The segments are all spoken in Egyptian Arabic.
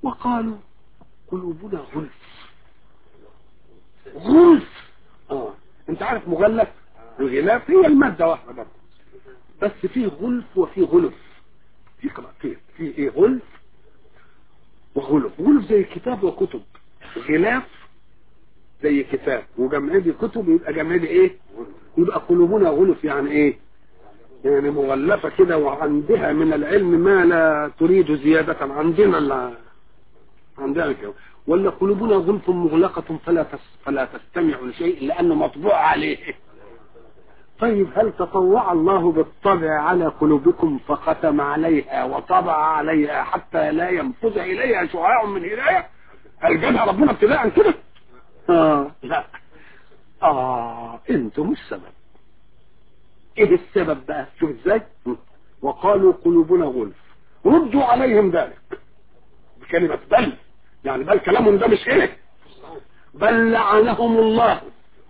وقالوا قلوبنا غلف غلف اه انت عارف مغلف الغلاف هي المادة واحدة برضه بس في غلف وفي غلف في قراءتين في ايه غلف وغلف غلف زي كتاب وكتب غلاف زي كتاب وجمع دي كتب يبقى جمع دي ايه يبقى قلوبنا غلف يعني ايه يعني مغلفة كده وعندها من العلم ما لا تريد زيادة عندنا لا عندنا كده ولا قلوبنا غلف مغلقة فلا تس فلا تستمع لشيء لأنه مطبوع عليه طيب هل تطوع الله بالطبع على قلوبكم فختم عليها وطبع عليها حتى لا ينفذ إليها شعاع من هداية هل جابها ربنا ابتداء كده آه لا آه انتم السبب ايه السبب بقى شوف ازاي وقالوا قلوبنا غلف ردوا عليهم ذلك بكلمة بل يعني بل كلامهم ده مش ايه بل لعنهم الله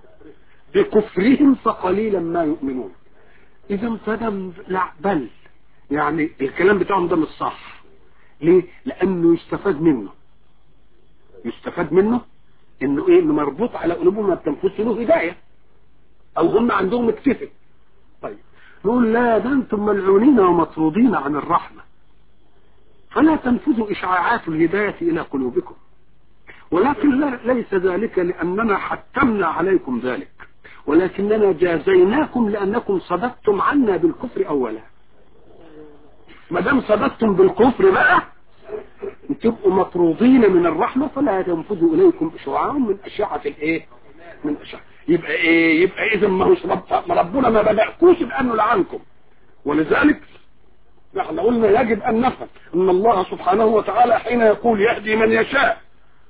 بكفرهم فقليلا ما يؤمنون اذا فدم لا بل يعني الكلام بتاعهم ده مش صح ليه لانه يستفاد منه يستفاد منه انه ايه انه مربوط على قلوبهم ما بتنفذش له هدايه او هم عندهم اكتفل طيب نقول لا ده انتم ملعونين ومطرودين عن الرحمه فلا تنفذوا اشعاعات الهدايه الى قلوبكم ولكن لا ليس ذلك لاننا حتمنا عليكم ذلك ولكننا جازيناكم لانكم صددتم عنا بالكفر اولا ما دام صددتم بالكفر بقى تبقوا مطرودين من الرحمه فلا ينفذ اليكم شعاع من اشعه الايه من اشعه يبقى ايه يبقى اذا ما هوش رب ربنا ما بدأكوش بانه لعنكم ولذلك احنا قلنا يجب ان نفهم ان الله سبحانه وتعالى حين يقول يهدي من يشاء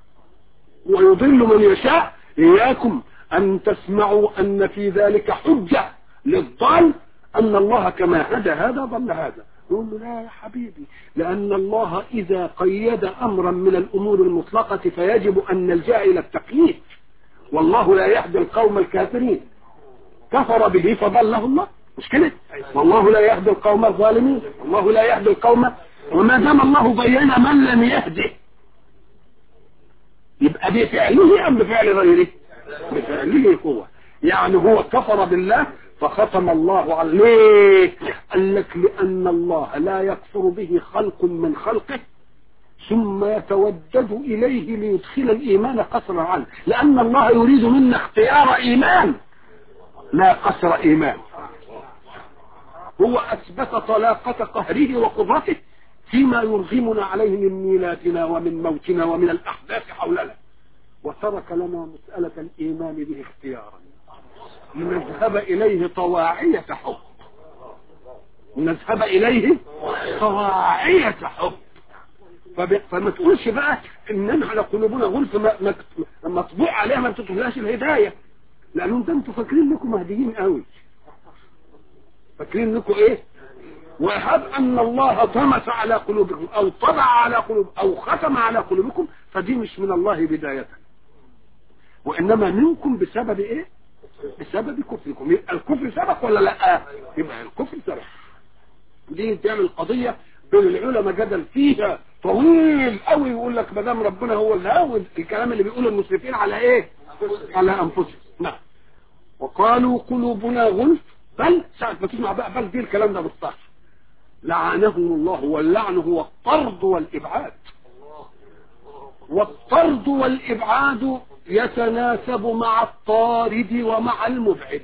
ويضل من يشاء اياكم ان تسمعوا ان في ذلك حجة للضال ان الله كما هدى هذا ضل هذا نقول له لا يا حبيبي لان الله اذا قيد امرا من الامور المطلقة فيجب ان نلجأ الى التقييد والله لا يهدي القوم الكافرين كفر به فضله الله مش كده والله لا يهدي القوم الظالمين والله لا يهدي القوم وما دام الله بين من لم يهده يبقى بفعله ام بفعل غيره بفعله هو يعني هو كفر بالله فختم الله عليه قال لك لان الله لا يكفر به خلق من خلقه ثم يتودد إليه ليدخل الإيمان قصرا عنه لأن الله يريد منا اختيار إيمان لا قصر إيمان هو أثبت طلاقة قهره وقدرته فيما يرغمنا عليه من ميلاتنا ومن موتنا ومن الأحداث حولنا وترك لنا مسألة الإيمان به اختيارا لنذهب إليه طواعية حب نذهب إليه طواعية حب فما تقولش بقى اننا على قلوبنا غلف مطبوع عليها ما بتطلعش الهدايه لان انتم انتوا فاكرين انكم مهديين قوي فاكرين انكم ايه وهب ان الله طمس على قلوبكم او طبع على قلوب او ختم على قلوبكم فدي مش من الله بدايه وانما منكم بسبب ايه بسبب كفركم يبقى الكفر سبق ولا لا يبقى الكفر سبق دي تعمل قضيه بين العلماء جدل فيها طويل قوي يقول لك ما دام ربنا هو اللي هاود الكلام اللي بيقوله المسرفين على ايه على انفسهم نعم وقالوا قلوبنا غلف بل ساعة ما تسمع بقى بل دي الكلام ده بالصح لعنهم الله واللعن هو الطرد والابعاد والطرد والابعاد يتناسب مع الطارد ومع المبعد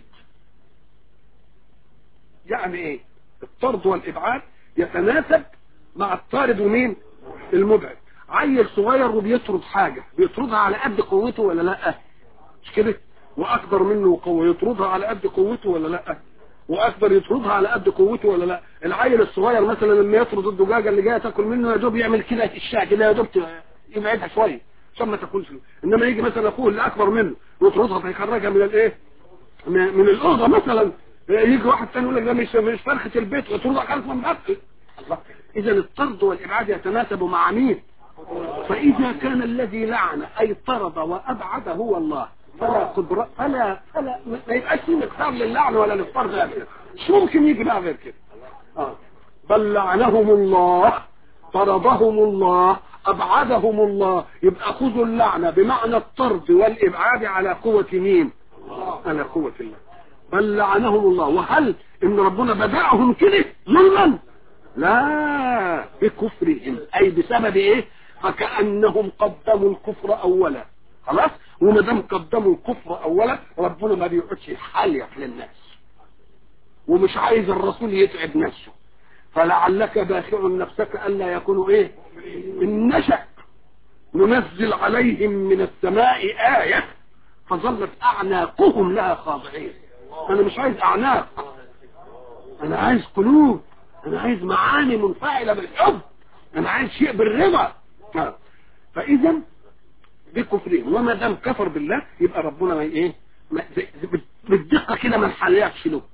يعني ايه الطرد والابعاد يتناسب مع الطارد ومين المبعد عيل صغير وبيطرد حاجة بيطردها على قد قوته ولا لا مش كده واكبر منه قوة يطردها على قد قوته ولا لا واكبر يطردها على قد قوته ولا لا العيل الصغير مثلا لما يطرد الدجاجة اللي جايه تاكل منه يا دوب يعمل كده الشاع كده يا دوب يبعدها شويه عشان ما تاكلش انما يجي مثلا اخوه اللي اكبر منه يطردها فيخرجها من الايه من الاوضه مثلا يجي واحد ثاني يقول لك ده مش مش فرخه البيت ويطردها خالص من بطل اذا الطرد والابعاد يتناسب مع مين فاذا كان الذي لعن اي طرد وابعد هو الله فلا قدرة فلا فلا ما يبقاش في مقدار للعن ولا للطرد مش ممكن يجي بقى غير كده آه. بل لعنهم الله طردهم الله ابعدهم الله يبقى خذوا اللعنة بمعنى الطرد والابعاد على قوة مين على قوة الله بل لعنهم الله وهل ان ربنا بدأهم كده ظلما لا بكفرهم اي بسبب ايه فكأنهم قدموا الكفر اولا خلاص وما دام قدموا الكفر اولا ربنا ما بيقعدش يحلق للناس ومش عايز الرسول يتعب نفسه فلعلك باخع نفسك الا يكونوا ايه ان نشأ ننزل عليهم من السماء آية فظلت اعناقهم لها خاضعين انا مش عايز اعناق انا عايز قلوب انا عايز معاني منفعلة بالحب انا عايز شيء بالرضا فاذا بكفرهم وما دام كفر بالله يبقى ربنا ما ايه ما بالدقه كده ما نحلقش له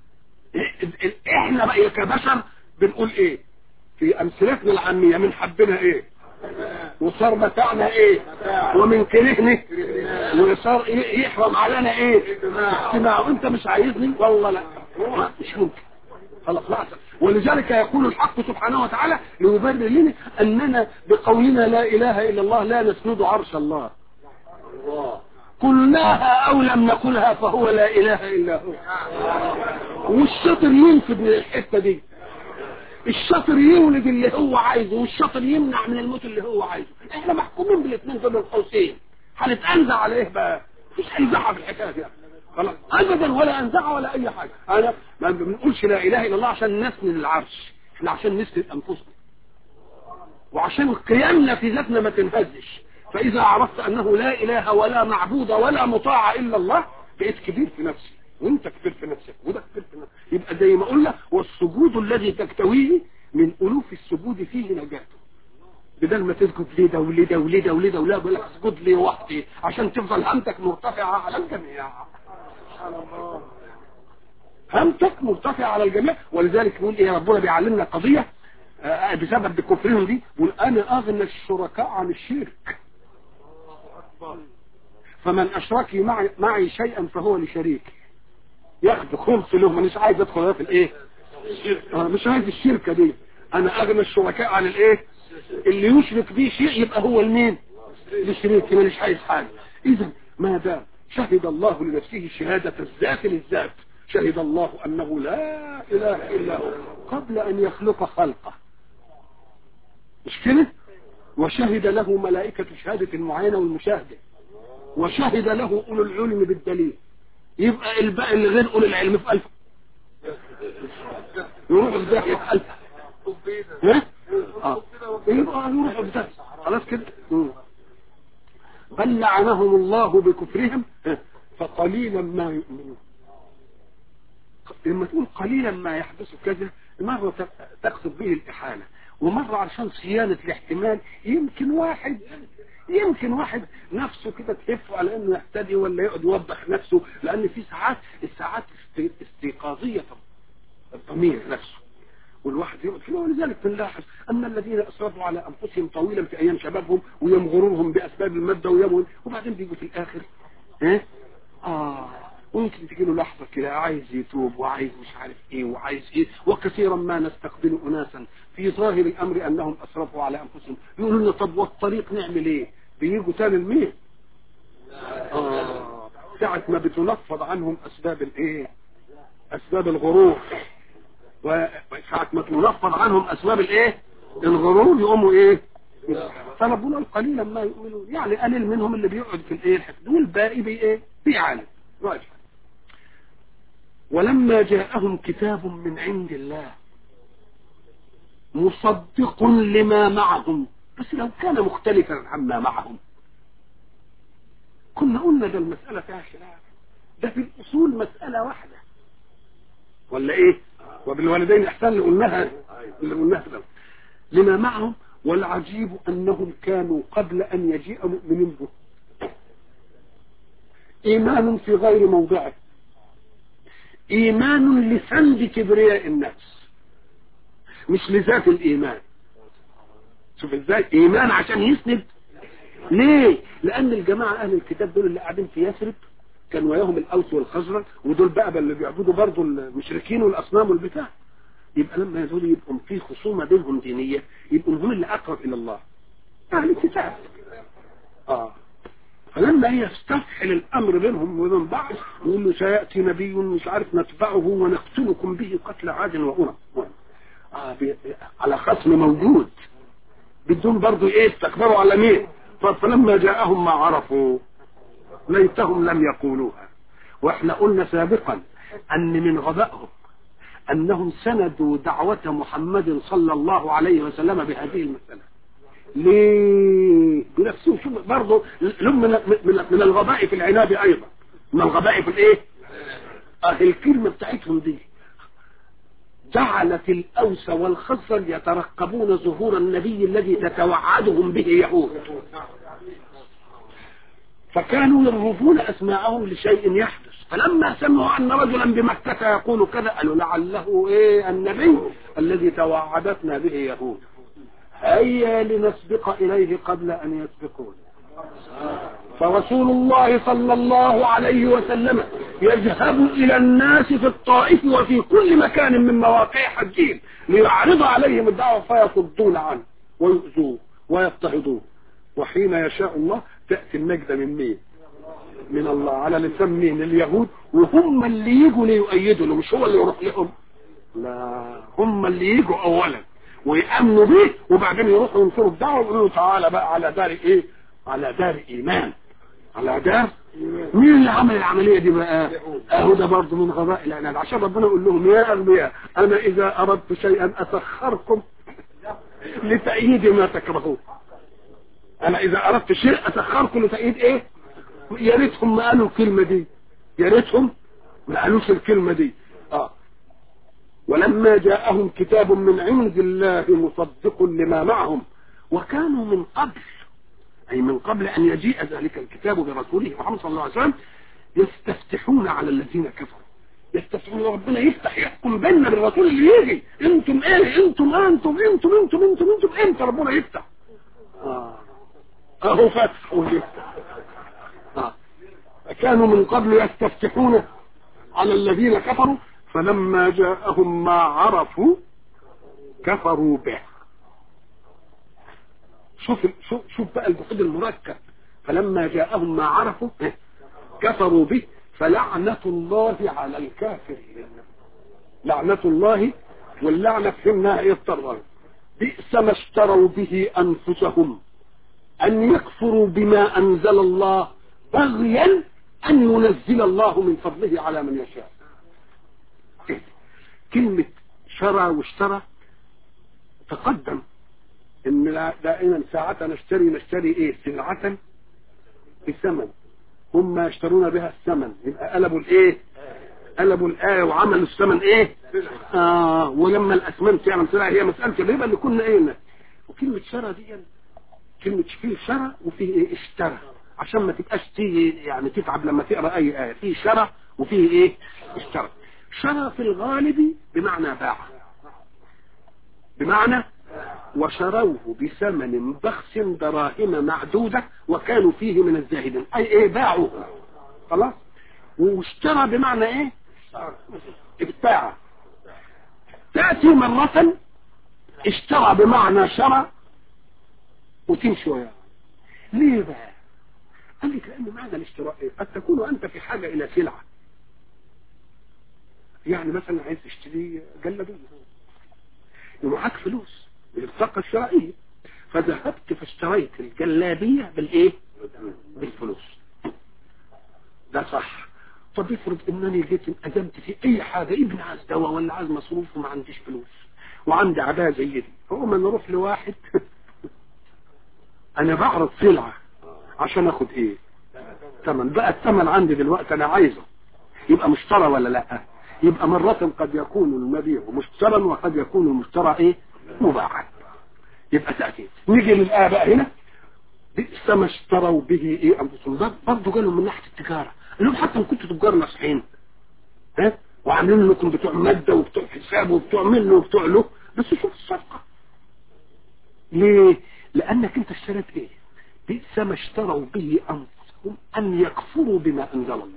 احنا بقى كبشر بنقول ايه في امثلتنا العاميه من حبنا ايه وصار متاعنا ايه ومن كرهنا وصار إيه يحرم علينا ايه اجتماع وانت مش عايزني والله لا مش ممكن خلاص لا ولذلك يقول الحق سبحانه وتعالى ليبرر لنا اننا بقولنا لا اله الا الله لا نسند عرش الله قلناها او لم نقلها فهو لا اله الا هو والشاطر ينفذ من الحته دي الشاطر يولد اللي هو عايزه والشاطر يمنع من الموت اللي هو عايزه احنا محكومين بالاثنين دول القوسين هنتنزع على ايه بقى مش هنزعها في الحكايه دي خلاص ابدا ولا انزعها ولا اي حاجه انا ما بنقولش لا اله الا الله عشان نسند العرش احنا عشان نسند انفسنا وعشان قيامنا في ذاتنا ما تنهزش فاذا عرفت انه لا اله ولا معبود ولا مطاع الا الله بقيت كبير في نفسي وانت كبير في نفسك وده كبير في نفسك يبقى زي ما قلنا والسجود الذي تكتويه من الوف السجود فيه نجاته بدل ما تسجد لده ولده ولده ولده ولا بقول لك اسجد لي وحدي عشان تفضل همتك مرتفعه على الجميع همتك مرتفعه على الجميع ولذلك يقول ايه ربنا بيعلمنا قضيه آه بسبب كفرهم دي يقول انا اغنى الشركاء عن الشرك فمن اشرك معي, معي شيئا فهو لشريك ياخد خمس له مش عايز ادخل في الايه انا مش عايز الشركه دي انا اغنى الشركاء عن الايه اللي يشرك بيه شيء يبقى هو المين لشريك مش عايز حاجه اذا ما دام شهد الله لنفسه شهادة الذات للذات شهد الله انه لا اله الا هو قبل ان يخلق خلقه مش كده وشهد له ملائكة شهادة المعاينة والمشاهدة وشهد له أولو العلم بالدليل يبقى الباقي اللي غير أولو العلم في ألف يروح ازاي في ألف ها؟ اه يبقى يروح ازاي خلاص كده بل لعنهم الله بكفرهم فقليلا ما يؤمنون لما تقول قليلا ما يحدث كذا مرة تقصد به الإحالة ومرة عشان صيانة الاحتمال يمكن واحد يمكن واحد نفسه كده تهف على انه يهتدي ولا يقعد يوبخ نفسه لان في ساعات الساعات استيقاظية الضمير نفسه والواحد يقعد كده ولذلك بنلاحظ ان الذين اسرفوا على انفسهم طويلا في ايام شبابهم ويمغرونهم باسباب الماده ويمون وبعدين بيجوا في الاخر ها اه ممكن تجي له لحظة كده عايز يتوب وعايز مش عارف ايه وعايز ايه وكثيرا ما نستقبل اناسا في ظاهر الامر انهم اسرفوا على انفسهم يقولوا لنا طب والطريق نعمل ايه بيجوا تاني المين آه. ساعة ما بتنفض عنهم اسباب الايه اسباب الغرور وساعة ما تنفض عنهم اسباب الايه الغرور يقوموا ايه فربنا قليلا ما يؤمنون يعني قليل منهم اللي بيقعد في الايه الحفظ والباقي بي ايه بيعاني راجع ولما جاءهم كتاب من عند الله مصدق لما معهم بس لو كان مختلفا عما معهم كنا قلنا ده المسألة فيها خلاف ده في الأصول مسألة واحدة ولا إيه وبالوالدين إحسان اللي قلناها اللي قلناها ده لما معهم والعجيب أنهم كانوا قبل أن يجيء مؤمنين به إيمان في غير موضعه إيمان لسند كبرياء النفس مش لذات الإيمان شوف ازاي إيمان عشان يسند ليه لأن الجماعة أهل الكتاب دول اللي قاعدين في يثرب كان وياهم الأوس والخزرج ودول بقى اللي بيعبدوا برضه المشركين والأصنام والبتاع يبقى لما دول يبقوا في خصومة بينهم دينية يبقوا هم اللي أقرب إلى الله اهل كتاب اه فلما يستفحل الامر بينهم وبين بعض يقول له سياتي نبي مش عارف نتبعه ونقتلكم به قتل عاد وأمم آه بي... على خصم موجود بدون برضه ايه استكبروا على مين فلما جاءهم ما عرفوا ليتهم لم يقولوها واحنا قلنا سابقا ان من غبائهم انهم سندوا دعوة محمد صلى الله عليه وسلم بهذه المسألة ليه بنفسهم شوف برضه لهم من, من, من الغباء في العناد ايضا من الغباء في الايه اه الكلمة بتاعتهم دي جعلت الاوس والخزر يترقبون ظهور النبي الذي تتوعدهم به يهود فكانوا يرهفون اسماءهم لشيء يحدث فلما سمعوا ان رجلا بمكة يقول كذا قالوا لعله ايه النبي الذي توعدتنا به يهود هيا لنسبق اليه قبل ان يسبقون فرسول الله صلى الله عليه وسلم يذهب الى الناس في الطائف وفي كل مكان من مواقع حجين ليعرض عليهم الدعوه فيصدون عنه ويؤذوه ويضطهدوه وحين يشاء الله تاتي النجده من مين؟ من الله على لسان مين؟ اليهود وهم اللي يجوا ليؤيدوا له مش هو اللي يروح لهم لا هم اللي يجوا اولا ويامنوا به وبعدين يروحوا ينصروا الدعوه ويقولوا تعالى بقى على دار ايه؟ على دار ايمان على دار مين اللي عمل العمليه دي بقى اهو ده برضه من غباء العناد عشان ربنا يقول لهم يا انبياء انا اذا اردت شيئا اسخركم لتأييد ما تكرهون انا اذا اردت شيء اسخركم لتأييد ايه يا ريتهم ما قالوا الكلمه دي يا ريتهم ما قالوش الكلمه دي اه ولما جاءهم كتاب من عند الله مصدق لما معهم وكانوا من قبل أي من قبل أن يجيء ذلك الكتاب برسوله محمد صلى الله عليه وسلم يستفتحون على الذين كفروا يستفتحون ربنا يفتح يحكم بيننا بالرسول اللي يجي انتم ايه انتم انتم انتم انتم انتم انتم امتى ربنا يفتح اه اهو فتح ويفتح اه كانوا من قبل يستفتحون على الذين كفروا فلما جاءهم ما عرفوا كفروا به شوف شوف شوف بقى الجحود المركب فلما جاءهم ما عرفوا كفروا به فلعنة الله على الكافرين لعنة الله واللعنة فهمناها ايه الطرر بئس ما اشتروا به انفسهم ان يكفروا بما انزل الله بغيا ان ينزل الله من فضله على من يشاء كلمة شرى واشترى تقدم ان دائما ساعة نشتري نشتري ايه سلعة بثمن هم يشترون بها الثمن يبقى قلبوا الايه قلبوا الآية وعملوا الثمن ايه آه ولما الأثمان تعمل سلعة هي مسألة الربا اللي كنا ايه وكلمة شرى دي كلمة فيه شرى وفيه ايه اشترى عشان ما تبقاش تيجي يعني تتعب لما تقرا اي آية فيه شرى وفيه ايه اشترى شرى في الغالب بمعنى باع بمعنى وشروه بثمن بخس دراهم معدودة وكانوا فيه من الزاهدين أي إيه باعوه خلاص واشترى بمعنى إيه ابتاع تأتي مرة اشترى بمعنى شرى وتمشي وياه ليه بقى قال لك لأن معنى الاشتراء إيه؟ قد تكون أنت في حاجة إلى سلعة يعني مثلا عايز تشتري جلابيه ومعاك فلوس البطاقة الشرائية فذهبت فاشتريت الجلابية بالايه بالفلوس ده صح طب افرض انني جيت انقدمت في اي حاجة ابن عايز دواء ولا عايز مصروف وما عنديش فلوس وعندي عباية زي دي فاقوم انا اروح لواحد انا بعرض سلعة عشان اخد ايه ثمن بقى الثمن عندي دلوقتي انا عايزه يبقى مشترى ولا لا يبقى مرة قد يكون المبيع مشترى وقد يكون المشترى ايه مباحا يبقى تأتي نيجي للآية بقى هنا بئس ما اشتروا به ايه انفسهم برضه قالوا من ناحية التجارة لهم حتى ان كنتوا تجار ناصحين ها وعاملين لكم بتوع مادة وبتوع حساب وبتوع منه وبتوع له بس شوف الصفقة ليه لانك انت اشتريت ايه بئس ما اشتروا به انفسهم ان يكفروا بما انزل الله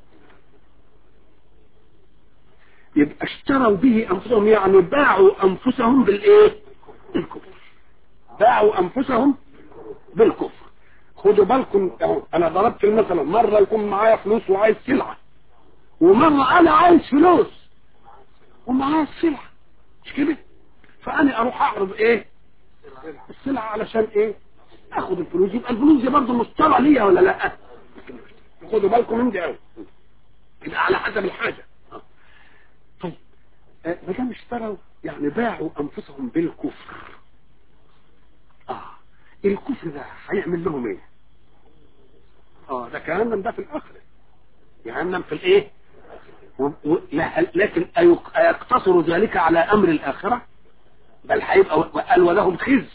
يبقى اشتروا به انفسهم يعني باعوا انفسهم بالايه الكفر باعوا انفسهم بالكفر خدوا بالكم اهو انا ضربت المثل مره يكون معايا فلوس وعايز سلعه ومره انا عايز فلوس ومعايا السلعه مش كده فانا اروح اعرض ايه السلعه علشان ايه اخد الفلوس يبقى الفلوس دي برضه مشترى ليا ولا لا خدوا بالكم من دي قوي يبقى على حسب الحاجه طيب آه، ما دام اشتروا يعني باعوا انفسهم بالكفر اه الكفر ده هيعمل لهم ايه اه ده جهنم ده في الاخره جهنم في الايه و... و... لا- لكن أيق- أيقتصر ذلك على امر الاخره بل هيبقى و- قال ولهم خزي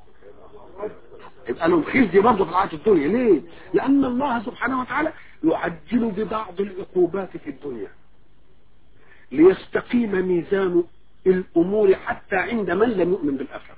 يبقى لهم خزي برضه في الحياه الدنيا ليه؟ لان الله سبحانه وتعالى يعجل ببعض العقوبات في الدنيا ليستقيم ميزان الامور حتى عند من لم يؤمن بالاخره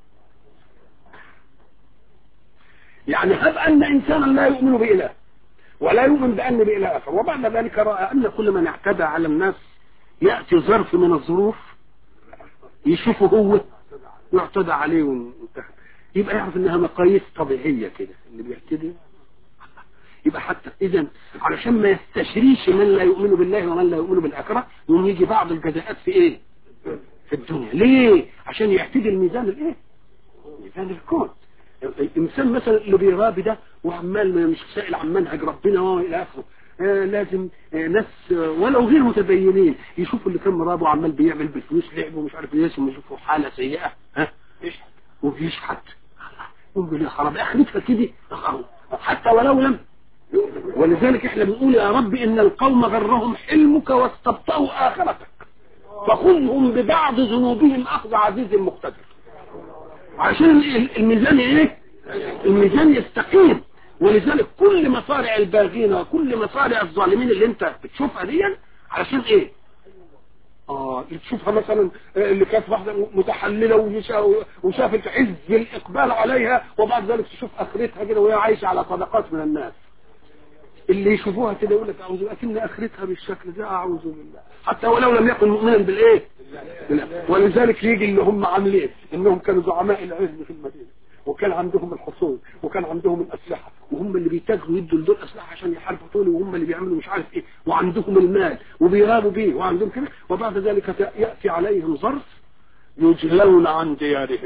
يعني هب ان انسانا لا يؤمن باله ولا يؤمن بان باله اخر وبعد ذلك راى ان كل من اعتدى على الناس ياتي ظرف من الظروف يشوفه هو يعتدى عليه وانتهى يبقى يعرف انها مقاييس طبيعيه كده اللي بيعتدي يبقى حتى اذا علشان ما يستشريش من لا يؤمن بالله ومن لا يؤمن بالاخره يوم يجي بعض الجزاءات في ايه في الدنيا ليه عشان يعتدي الميزان الايه ميزان الكون الانسان مثلا اللي بيرابي ده وعمال ما- مش سائل عن منهج ربنا والى اخره آه لازم آه ناس آه ولو غير متدينين يشوفوا اللي كان مرابه وعمال بيعمل بالفلوس لعب ومش عارف ايه ثم يشوفوا حاله سيئه ها وبيشحت يقول يا خراب اخرتها كده أهو. حتى ولو لم ولذلك احنا بنقول يا رب ان القوم غرهم حلمك واستبطأوا اخرتك فخذهم ببعض ذنوبهم اخذ عزيز مقتدر عشان ال- الميزان ايه الميزان يستقيم ولذلك كل مصارع الباغين وكل مصارع الظالمين اللي انت بتشوفها دي علشان ايه اه تشوفها مثلا آه، اللي كانت واحده متحلله وشا- وشافت عز الاقبال عليها وبعد ذلك تشوف اخرتها كده وهي عايشه على صدقات من الناس اللي يشوفوها كده يقول لك اعوذ بالله لكن اخرتها بالشكل ده اعوذ بالله حتى ولو لم يكن مؤمنا بالايه بالله. ولذلك يجي اللي هم عاملين انهم كانوا زعماء العلم في المدينه وكان عندهم الحصول وكان عندهم الاسلحه وهم اللي بيتاجروا يدوا لدول اسلحه عشان يحاربوا دول وهم اللي بيعملوا مش عارف ايه وعندهم المال وبيرابوا بيه وعندهم كده وبعد ذلك ياتي عليهم ظرف يجلون عن ديارهم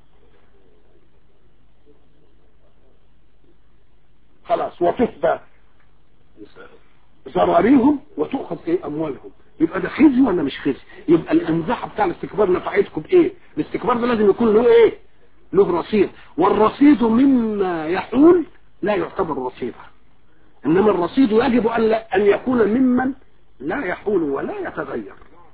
خلاص وتتبع ذراريهم وتؤخذ ايه اموالهم يبقى ده خزي ولا مش خزي يبقى الانزاحه بتاع الاستكبار نفعتكم بايه الاستكبار ده لازم يكون له ايه له رصيد والرصيد مما يحول لا يعتبر رصيدا انما الرصيد يجب ان, لا أن يكون ممن لا يحول ولا يتغير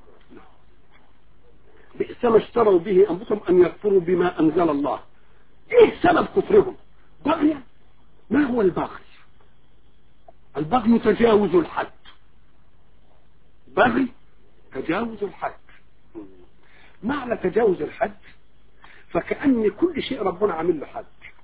بئس ما اشتروا به انفسهم ان يكفروا بما انزل الله ايه سبب كفرهم بغيا ما هو البغي البغي تجاوز الحد بغي تجاوز الحد معنى تجاوز الحد فكأن كل شيء ربنا عامل له حد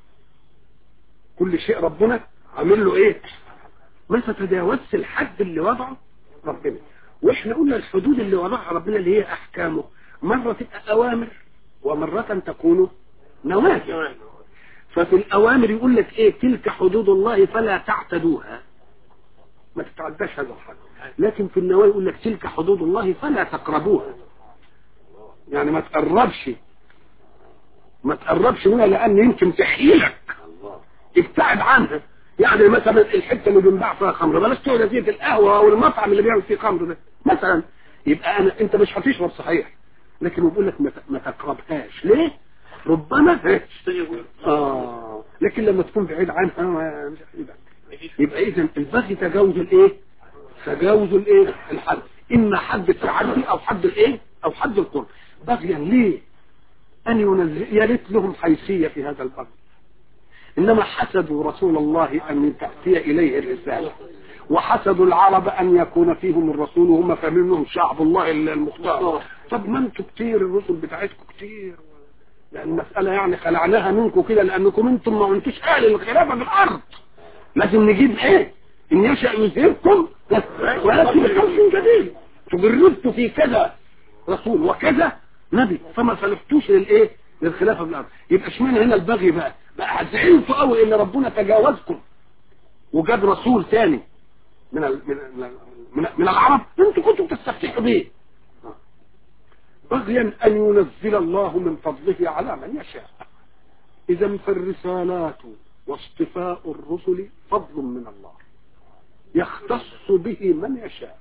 كل شيء ربنا عامل له ايه ما تتجاوزش الحد اللي وضعه ربنا واحنا قلنا الحدود اللي وضعها ربنا اللي هي احكامه مرة تبقى اوامر ومرة تكون نواهي ففي الاوامر يقول لك ايه تلك حدود الله فلا تعتدوها ما تتعداش هذا الحد لكن في النواهي يقول لك تلك حدود الله فلا تقربوها يعني ما تقربش ما تقربش منها لان يمكن تحيلك ابتعد عنها يعني مثلا الحته اللي بنباع فيها خمر بلاش تقعد في القهوه او المطعم اللي بيعمل فيه خمر ده مثلا يبقى انا انت مش هتشرب صحيح لكن بيقول لك ما ت- ما تقربهاش ليه ربما اه لكن لما تكون بعيد عنها ما مش هيبقى يبقى اذا البغي تجاوز الايه تجاوز الايه الحد اما حد التعدي او حد الايه او حد القرب بغيا ليه ان ينزل يا ريت لهم حيثيه في هذا البغي انما حسدوا رسول الله ان تاتي اليه الرساله وحسدوا العرب ان يكون فيهم الرسول وهم فاهمين انهم شعب الله المختار طب ما انتوا كتير الرسل بتاعتكم كتير لان المساله يعني خلعناها منكم كده لانكم انتم ما انتوش اهل الخلافه في الارض لازم نجيب ايه ان يشاء يذهبكم وياتي بخلق جديد تجردت في كذا رسول وكذا نبي فما صلحتوش للايه للخلافة في الأرض يبقى اشمعنى هنا البغي بقى بقى زعلتوا قوي ان ربنا تجاوزكم وجاب رسول تاني من ال... من ال... من, من العرب انتوا كنتوا بتستفتحوا بيه بغيا ان ينزل الله من فضله على من يشاء اذا فالرسالات واصطفاء الرسل فضل من الله يختص به من يشاء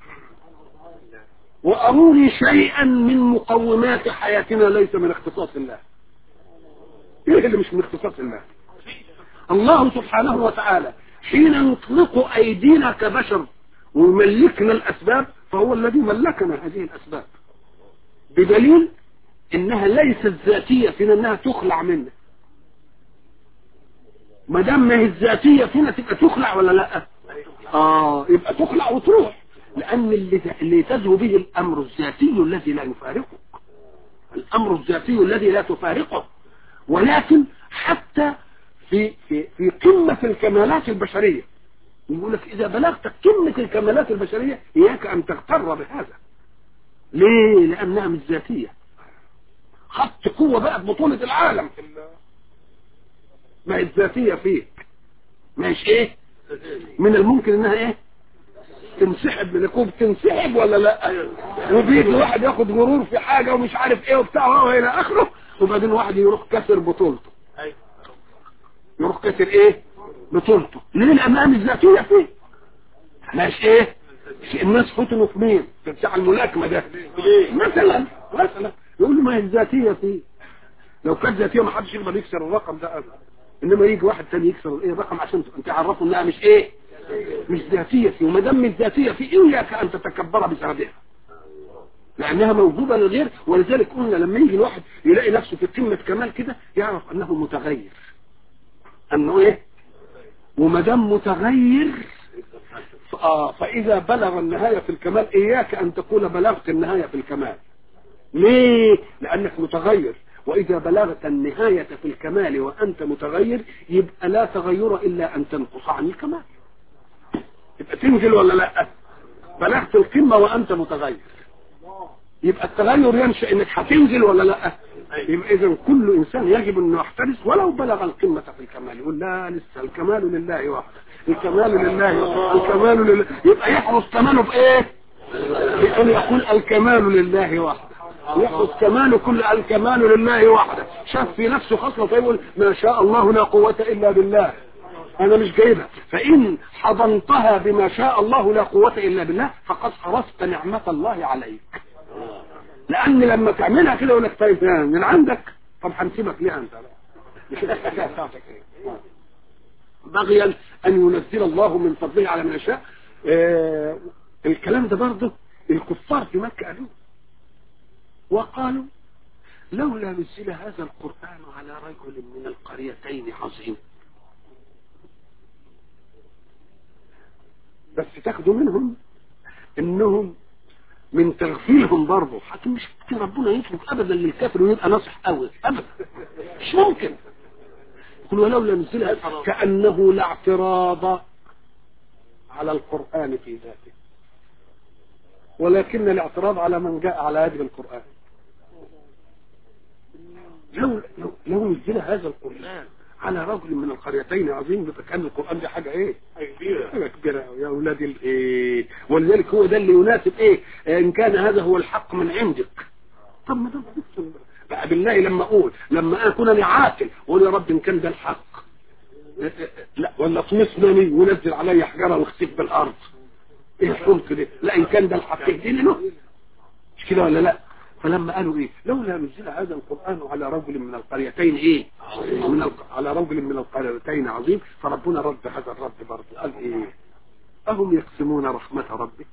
وأروني شيئا من مقومات حياتنا ليس من اختصاص الله ايه اللي مش من اختصاص الله الله سبحانه وتعالى حين يطلق ايدينا كبشر ويملكنا الاسباب فهو الذي ملكنا هذه الاسباب بدليل انها ليست ذاتية فينا انها تخلع منا ما دام ما هي الذاتية فينا تبقى تخلع ولا لا اه يبقى تخلع وتروح لان اللي اللي تزهو به الامر الذاتي الذي لا يفارقك الامر الذاتي الذي لا تفارقه ولكن حتى في في في قمة الكمالات البشرية يقول لك إذا بلغت قمة الكمالات البشرية إياك أن تغتر بهذا ليه؟ لأنها مش ذاتية خدت قوة بقى في بطولة العالم ما هي الذاتية فيك مش إيه؟ من الممكن إنها إيه؟ تنسحب من الكوب تنسحب ولا لا وبيجي واحد ياخد غرور في حاجة ومش عارف ايه وبتاع وهو الى اخره وبعدين واحد يروح كسر بطولته يروح كسر ايه بطولته ليه الامام الذاتية فيه ماشي ايه الناس فتنوا في مين في بتاع الملاكمة ده مثلا مثلا يقول له ما هي الذاتية فيه لو كانت ذاتية ما حدش يقدر يكسر الرقم ده ابدا انما يجي واحد تاني يكسر الايه الرقم عشان تعرفوا انها مش ايه مش ذاتية فيه وما دام مش ذاتية فيه إياك أن تتكبر بسببها لأنها موجودة للغير ولذلك قلنا لما يجي الواحد يلاقي نفسه في قمة كمال كده يعرف أنه متغير أنه إيه وما دام متغير آه فإذا بلغ النهاية في الكمال إياك أن تقول بلغت النهاية في الكمال ليه؟ لأنك متغير وإذا بلغت النهاية في الكمال وأنت متغير يبقى لا تغير إلا أن تنقص عن الكمال يبقى تنزل ولا لا بلغت القمة وانت متغير يبقى التغير ينشأ انك هتنزل ولا لا يبقى اذا كل انسان يجب انه يحترس ولو بلغ القمة في الكمال يقول لا لسه الكمال لله وحده الكمال لله الكمال لله يبقى يحرص كماله بايه بأن يقول الكمال لله وحده يحرص كماله كل الكمال لله وحده شاف في نفسه خصلة فيقول ما شاء الله لا قوة الا بالله انا مش جايبها فان حضنتها بما شاء الله لا قوة الا بالله فقد صرفت نعمة الله عليك لان لما تعملها كده يقول لك طيب من عندك طب هنسيبك ليه انت بغيا ان ينزل الله من فضله على من يشاء آه الكلام ده برضه الكفار في مكة قالوه وقالوا لولا نزل هذا القرآن على رجل من القريتين عظيم بس تاخدوا منهم انهم من تغفيلهم برضه حتى مش ممكن ربنا يطلب ابدا للكافر ويبقى ناصح قوي ابدا مش ممكن يقول ولولا نزلها كانه لا اعتراض على القران في ذاته ولكن الاعتراض على من جاء على يد القران لو لو, لو نزل هذا القران على رجل من القريتين عظيم فكان القرآن دي حاجة ايه حاجة كبيرة يا اولاد الايه ولذلك هو ده اللي يناسب ايه ان كان هذا هو الحق من عندك طب ما ده بقى بالله لما اقول لما اكون انا عاقل واقول يا رب ان كان ده الحق لا ولا اطمسني ونزل علي حجره واختف بالارض ايه الحمق ده لا ان كان ده الحق اهديني له مش كده ولا لا فلما قالوا ايه لولا نزل هذا القرآن على رجل من القريتين ايه من ال... على رجل من القريتين عظيم فربنا رد هذا الرد برضه قال ايه اهم يقسمون رحمة ربك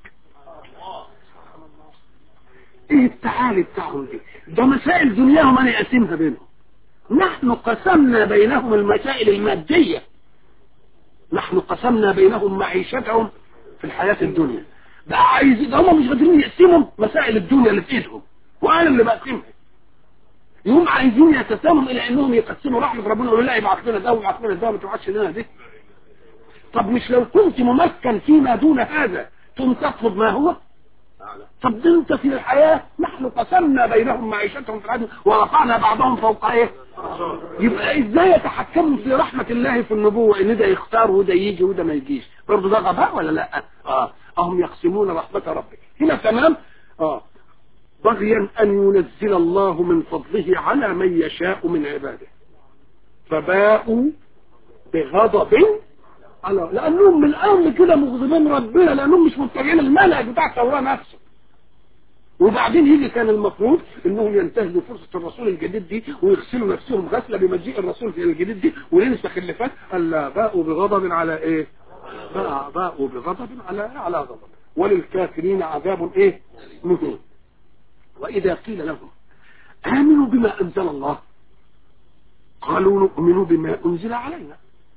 ايه التعالي بتاعهم دي ده مسائل دنياهم انا اقسمها بينهم نحن قسمنا بينهم المسائل المادية نحن قسمنا بينهم معيشتهم في الحياة الدنيا ده عايز ده هم مش قادرين يقسموا مسائل الدنيا اللي في ايدهم وانا اللي بقسمها يوم عايزين يتساموا الى انهم يقسموا رحمه ربنا يقولوا لا يبعث لنا ده ويبعث لنا ده وما تبعتش لنا ده طب مش لو كنت ممكن فيما دون هذا ثم تطلب ما هو طب ده انت في الحياة نحن قسمنا بينهم معيشتهم في الحياة ورفعنا بعضهم فوق ايه يبقى ازاي يتحكموا في رحمة الله في النبوة ان ده يختار وده يجي وده ما يجيش برضه ده غباء ولا لا اه هم يقسمون رحمة ربك هنا تمام اه بغيا ان ينزل الله من فضله على من يشاء من عباده فباءوا بغضب على لانهم من الامر كده مغضبين ربنا لانهم مش متبعين المنهج بتاع التوراه نفسه وبعدين يجي كان المفروض انهم ينتهزوا فرصه الرسول الجديد دي ويغسلوا نفسهم غسله بمجيء الرسول الجديد دي وننسخ اللي فات الا باءوا بغضب على ايه؟ باء باءوا بغضب على على غضب وللكافرين عذاب ايه؟ مهين واذا قيل لهم امنوا بما انزل الله قالوا نؤمن بما انزل علينا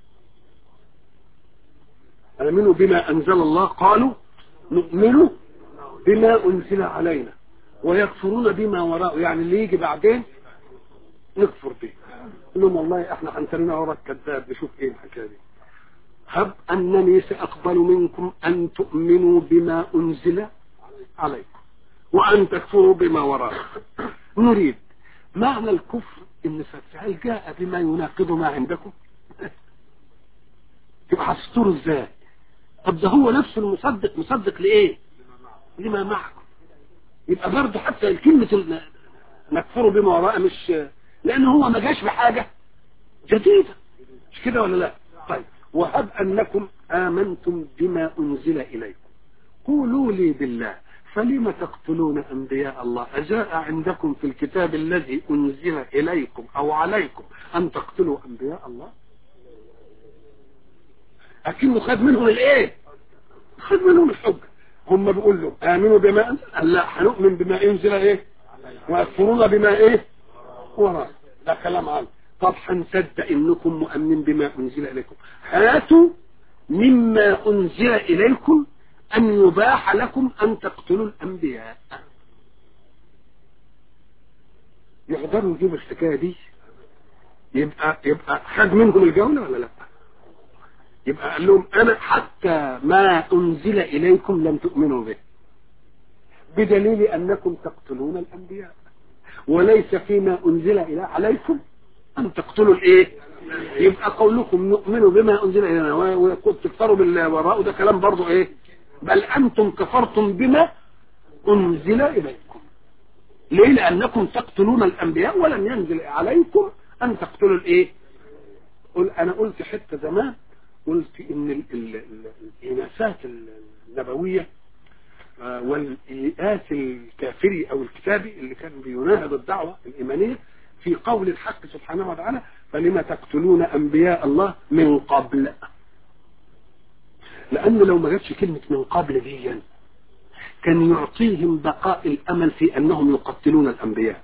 امنوا بما انزل الله قالوا نؤمن بما انزل علينا ويكفرون بما وراءه يعني اللي يجي بعدين نكفر به لهم والله احنا هنترنا وراء الكذاب نشوف ايه الحكايه دي هب انني ساقبل منكم ان تؤمنوا بما انزل عليكم وان تكفروا بما وراءه نريد معنى الكفر ان هل جاء بما يناقض ما عندكم يبقى هتستروا ازاي طب ده هو نفسه المصدق مصدق لايه لما معكم يبقى برضه حتى كلمة نكفر بما وراء مش لان هو ما جاش بحاجة جديدة مش كده ولا لا طيب وهب انكم امنتم بما انزل اليكم قولوا لي بالله فلم تقتلون انبياء الله اجاء عندكم في الكتاب الذي انزل اليكم او عليكم ان تقتلوا انبياء الله اكنه خد منهم الايه خد منهم الحجه هم بيقول له امنوا بما انزل قال لا هنؤمن بما انزل ايه ويكفرون بما ايه وراء ده كلام عنه طب هنصدق انكم مؤمنين بما انزل اليكم هاتوا مما انزل اليكم ان يباح لكم ان تقتلوا الانبياء يقدروا يجيبوا الحكايه دي يبقى يبقى خد منكم الجوله ولا لا يبقى قال لهم انا حتى ما انزل اليكم لم تؤمنوا به بدليل انكم تقتلون الانبياء وليس فيما انزل الى عليكم ان تقتلوا الايه يبقى قولكم نؤمن بما انزل الينا وكنت تكفروا بالله وراء ده كلام برضه ايه بل انتم كفرتم بما انزل اليكم ليه لانكم تقتلون الانبياء ولم ينزل عليكم ان تقتلوا الايه قل انا قلت حته زمان قلت ان الاناسات النبويه والإيئاس الكافري او الكتابي اللي كان بيناهض الدعوه الايمانيه في قول الحق سبحانه وتعالى فلما تقتلون انبياء الله من قبل لان لو ما جاتش كلمه من قبل دي كان يعطيهم بقاء الامل في انهم يقتلون الانبياء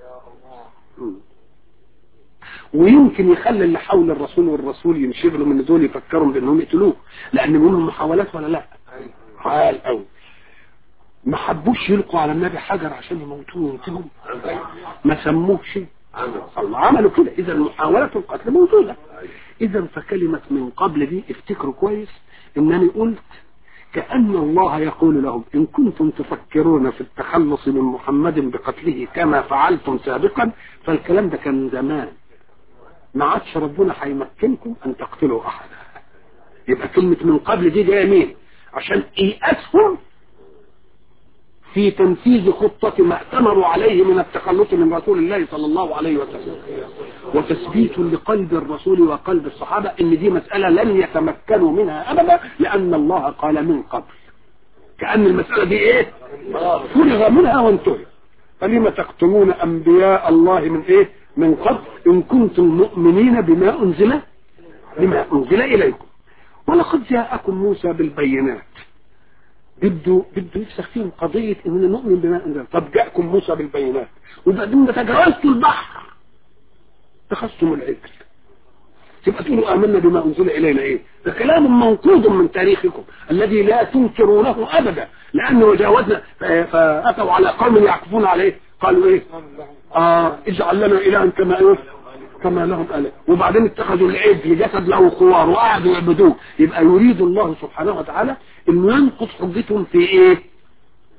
ويمكن يخلي اللي حول الرسول والرسول ينشغلوا من دول يفكروا بانهم يقتلوه لان منهم محاولات ولا لا عال قوي ما حبوش يلقوا على النبي حجر عشان يموتوه وينتهوا ما سموهش الله عملوا كده اذا محاولة القتل موجودة اذا فكلمة من قبل دي افتكروا كويس انني قلت كأن الله يقول لهم إن كنتم تفكرون في التخلص من محمد بقتله كما فعلتم سابقا فالكلام ده كان زمان ما عادش ربنا هيمكنكم ان تقتلوا احدا يبقى كلمة من قبل دي جايه مين عشان ايأسهم في تنفيذ خطة ما ائتمروا عليه من التخلص من رسول الله صلى الله عليه وسلم وتثبيت لقلب الرسول وقلب الصحابة ان دي مسألة لن يتمكنوا منها ابدا لان الله قال من قبل كأن المسألة دي ايه فرغ منها وانتهي فلما تقتلون انبياء الله من ايه من قبل إن كنتم مؤمنين بما أنزل بما أنزل إليكم ولقد جاءكم موسى بالبينات بده بده يفسخ فيهم قضية إننا نؤمن بما أنزل طب جاءكم موسى بالبينات وبعدين تجاوزتوا البحر اتخذتم العجل تبقى تقولوا آمنا بما أنزل إلينا إيه ده كلام منقوض من تاريخكم الذي لا تنكرونه أبدا لأنه جاوزنا فأتوا على قوم يعكفون عليه قالوا إيه آه اجعل لنا إلها كما إيه كما لهم آله وبعدين اتخذوا العجل جسد له خوار وقعدوا يعبدوه يبقى يريد الله سبحانه وتعالى انه ينقض حجتهم في ايه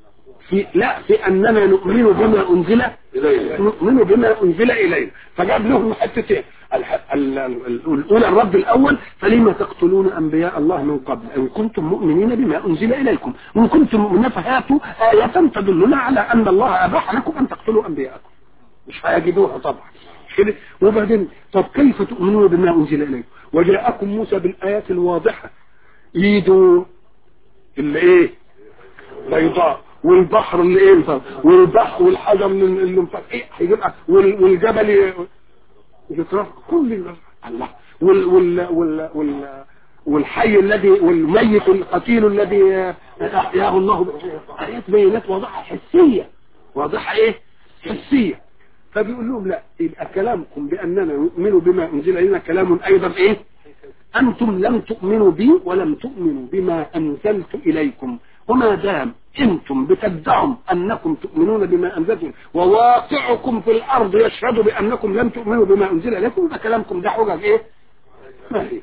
في لا في اننا نؤمن بما انزل نؤمن بما انزل الينا فجاب لهم حتتين الح- ال- ال- الاولى الرد الاول فلما تقتلون انبياء الله من قبل ان كنتم مؤمنين بما انزل اليكم وان كنتم مؤمنين فهاتوا ايه تدلنا على ان الله اباح لكم ان تقتلوا انبياءكم مش هيجدوها طبعا مش كده وبعدين طب كيف تؤمنون بما انزل اليكم وجاءكم موسى بالايات الواضحه ايده اللي ايه بيضاء والبحر اللي ايه مفرق. والبحر والحجر اللي اللي مفرق. ايه هيجيبها وال- والجبل يترف كل ال- الله وال وال وال وال والحي الذي والميت القتيل الذي احياه الله ب- ايات بينات واضحه حسيه واضحه ايه حسيه فبيقول لهم لا يبقى كلامكم باننا نؤمن بما انزل الينا كلام ايضا ايه أنتم لم تؤمنوا بي ولم تؤمنوا بما أنزلت إليكم وما دام أنتم بتدعوا أنكم تؤمنون بما أنزلتم وواقعكم في الأرض يشهد بأنكم لم تؤمنوا بما أنزل إليكم فكلامكم ده حجج إيه؟ ما هي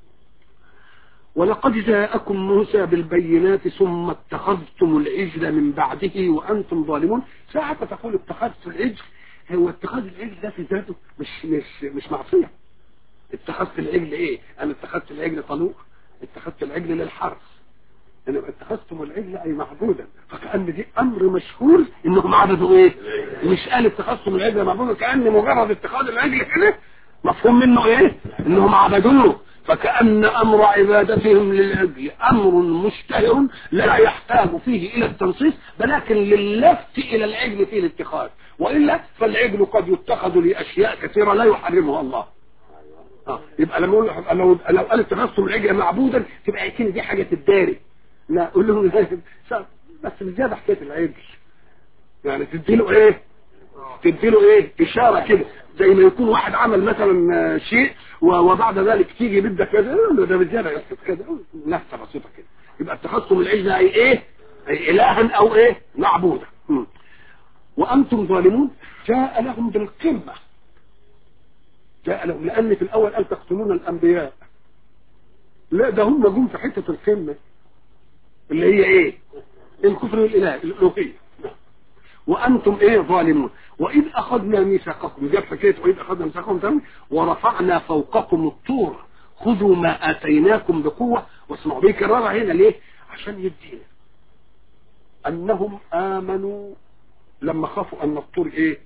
ولقد جاءكم موسى بالبينات ثم اتخذتم العجل من بعده وأنتم ظالمون ساعة تقول اتخذت العجل هو اتخاذ العجل ده في ذاته مش مش مش معصية اتخذت العجل ايه انا اتخذت العجل طلوق اتخذت العجل للحرث انا اتخذتم العجل اي معبودا فكأن دي امر مشهور انهم عبدوا ايه مش قال اتخذتم العجل معبودا كأن مجرد اتخاذ العجل كده مفهوم منه ايه انهم عبدوه فكأن امر عبادتهم للعجل امر مشتهر لا يحتاج فيه الى التنصيص ولكن للفت الى العجل في الاتخاذ والا فالعجل قد يتخذ لاشياء كثيره لا يحرمها الله اه يبقى لما اقول لو لو قال اتخذتم العجل معبودا تبقى يمكن دي حاجه تداري لا قول لهم بس بزياده حكايه العجل يعني تديله ايه تديله ايه اشاره كده زي ما يكون واحد عمل مثلا آه، شيء و- وبعد ذلك تيجي بدك كذا يقول له ده بزياده يحسب كذا نفسه بسيطه كده يبقى اتخذتم العجل اي ايه اي الها او ايه معبودا مم. وانتم ظالمون جاء لهم بالقمه جاء لهم لان في الاول قال تقتلون الانبياء لا ده هم جم في حته القمه اللي هي ايه الكفر بالاله الالوهيه وانتم ايه ظالمون واذ اخذنا ميثاقكم جاب حكايه واذ اخذنا ميثاقكم تاني ورفعنا فوقكم الطور خذوا ما اتيناكم بقوه واسمعوا بيكررها هنا ليه عشان يدينا انهم امنوا لما خافوا ان الطور ايه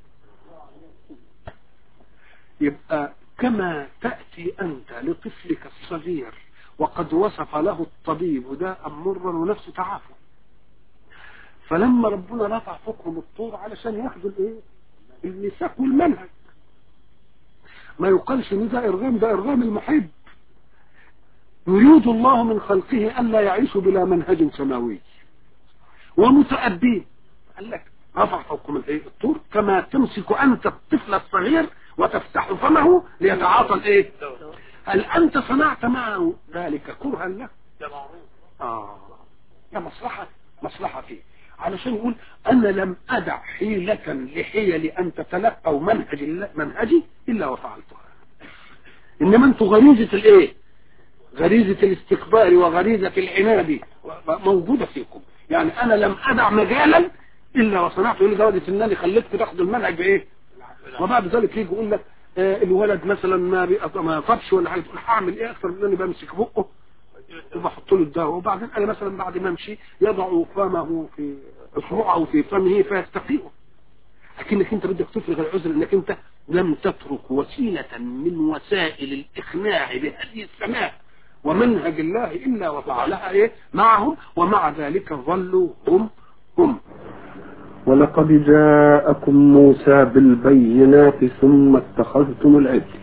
يبقى كما تأتي أنت لطفلك الصغير وقد وصف له الطبيب داء مرا ونفسه تعافى فلما ربنا رفع فوقهم الطور علشان ياخدوا الايه الميثاق والمنهج ما يقالش ان ده ارغام ده ارغام المحب يريد الله من خلقه الا يعيشوا بلا منهج سماوي ومتأبين قال لك رفع فوقهم الايه الطور كما تمسك انت الطفل الصغير وتفتح فمه ليتعاطى الايه هل انت صنعت معه ذلك كرها له اه يا مصلحة مصلحة فيه علشان يقول انا لم ادع حيلة لحيل ان تتلقوا منهج الله منهجي الا وفعلتها انما انتوا غريزة الايه غريزة الاستكبار وغريزة العناد موجودة فيكم يعني انا لم ادع مجالا الا وصنعته لدرجة انني خليتكم تاخدوا المنهج بايه وبعد ذلك يجي يقول لك آه الولد مثلا ما بيقط- ما يقطش ولا حاجه تقول هعمل ايه اكثر من اني بمسك بقه وبحط له الدواء وبعدين انا مثلا بعد ما امشي يضع فمه في اصبعه في فمه فيستقيمه لكنك انت بدك تفرغ العذر انك انت لم تترك وسيلة من وسائل الاقناع بهذه السماء ومنهج الله الا وفعلها ايه معهم ومع ذلك ظلوا هم هم ولقد جاءكم موسى بالبينات ثم اتخذتم العجل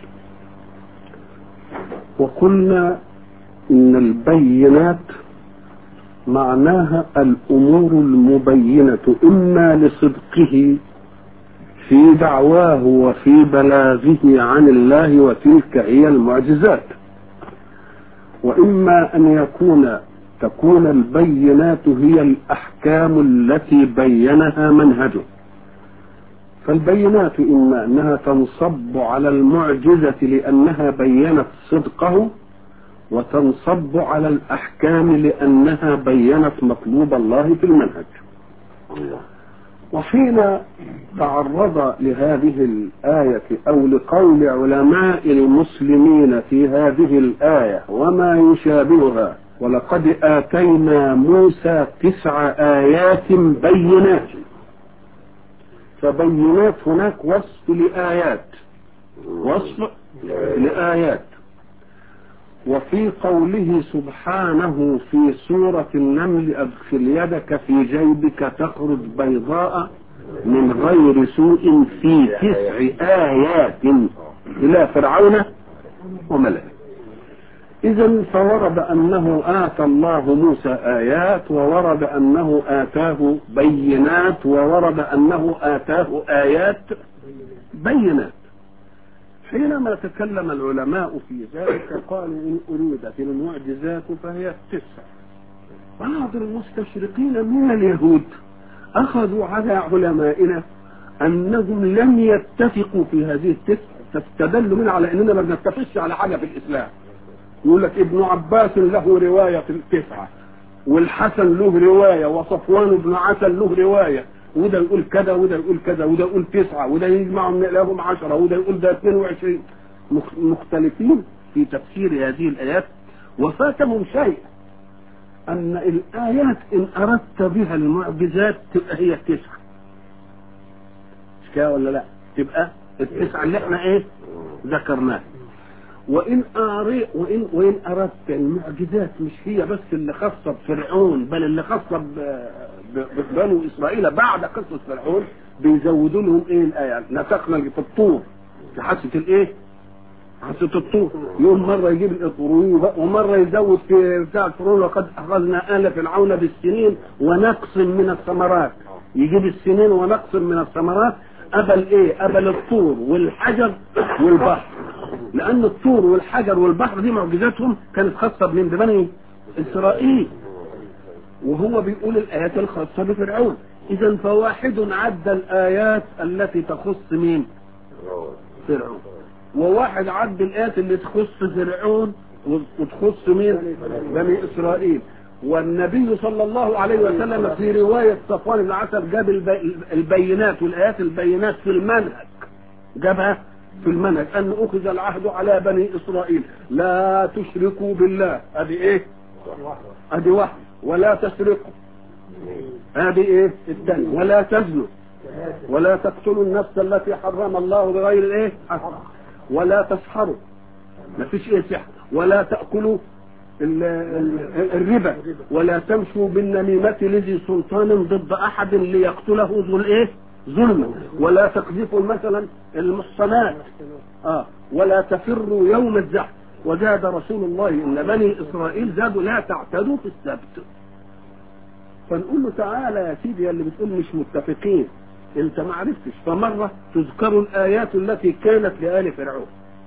وقلنا ان البينات معناها الامور المبينه اما لصدقه في دعواه وفي بلاغه عن الله وتلك هي المعجزات واما ان يكون تكون البينات هي الاحكام التي بينها منهجه فالبينات اما انها تنصب على المعجزه لانها بينت صدقه وتنصب على الاحكام لانها بينت مطلوب الله في المنهج وحين تعرض لهذه الآية أو لقول علماء المسلمين في هذه الآية وما يشابهها ولقد آتينا موسى تسع آيات بينات فبينات هناك وصف لآيات وصف لآيات وفي قوله سبحانه في سورة النمل أدخل يدك في جيبك تخرج بيضاء من غير سوء في تسع آيات إلى فرعون وملئه إذا فورد أنه آتى الله موسى آيات وورد أنه آتاه بينات وورد أنه آتاه آيات بينات حينما تكلم العلماء في ذلك قالوا إن أريدت المعجزات فهي التسع بعض المستشرقين من اليهود أخذوا على علمائنا أنهم لم يتفقوا في هذه التسع فاستدلوا من على أننا ما بنتفقش على حاجة في الإسلام يقول لك ابن عباس له رواية التسعة والحسن له رواية وصفوان بن عسل له رواية وده يقول كذا وده يقول كذا وده يقول تسعة وده يجمعهم لهم عشرة وده يقول ده 22 مختلفين في تفسير هذه الآيات وفاتهم شيء أن الآيات إن أردت بها المعجزات تبقى هي التسعة مش كده ولا لا؟ تبقى التسعة اللي احنا ايه؟ ذكرناها وإن أري وإن وإن أردت المعجزات مش هي بس اللي خاصة بفرعون بل اللي خاصة ببنو إسرائيل بعد قصة فرعون بيزودوا لهم إيه الآية نسخنا في الطور في حاسة الإيه؟ حاسة الطور يوم مرة يجيب الإطروي ومرة يزود في بتاع فرعون وقد أخذنا آل فرعون بالسنين ونقص من الثمرات يجيب السنين ونقص من الثمرات قبل ايه قبل الطور والحجر والبحر لان الطور والحجر والبحر دي معجزاتهم كانت خاصه بمن ببني اسرائيل وهو بيقول الايات الخاصه بفرعون اذا فواحد عد الايات التي تخص مين فرعون وواحد عد الايات اللي تخص فرعون وتخص مين بني اسرائيل والنبي صلى الله عليه وسلم في رواية صفوان بن عسل جاب البينات والآيات البينات في المنهج جابها في المنهج أن أخذ العهد على بني إسرائيل لا تشركوا بالله هذه إيه؟ هذه واحد ولا تسرقوا هذه إيه؟ الثانية ولا تزنوا ولا تقتلوا النفس التي حرم الله بغير الإيه؟ ولا تسحروا ما فيش إيه سحر ولا تأكلوا الربا ولا تمشوا بالنميمة لذي سلطان ضد أحد ليقتله ذو الإيه؟ ظلما ولا تقذفوا مثلا المحصنات آه ولا تفروا يوم الزحف وزاد رسول الله إن بني إسرائيل زادوا لا تعتدوا في السبت فنقول له تعالى يا سيدي يا اللي بتقول مش متفقين انت ما عرفتش فمرة تذكر الآيات التي كانت لآل فرعون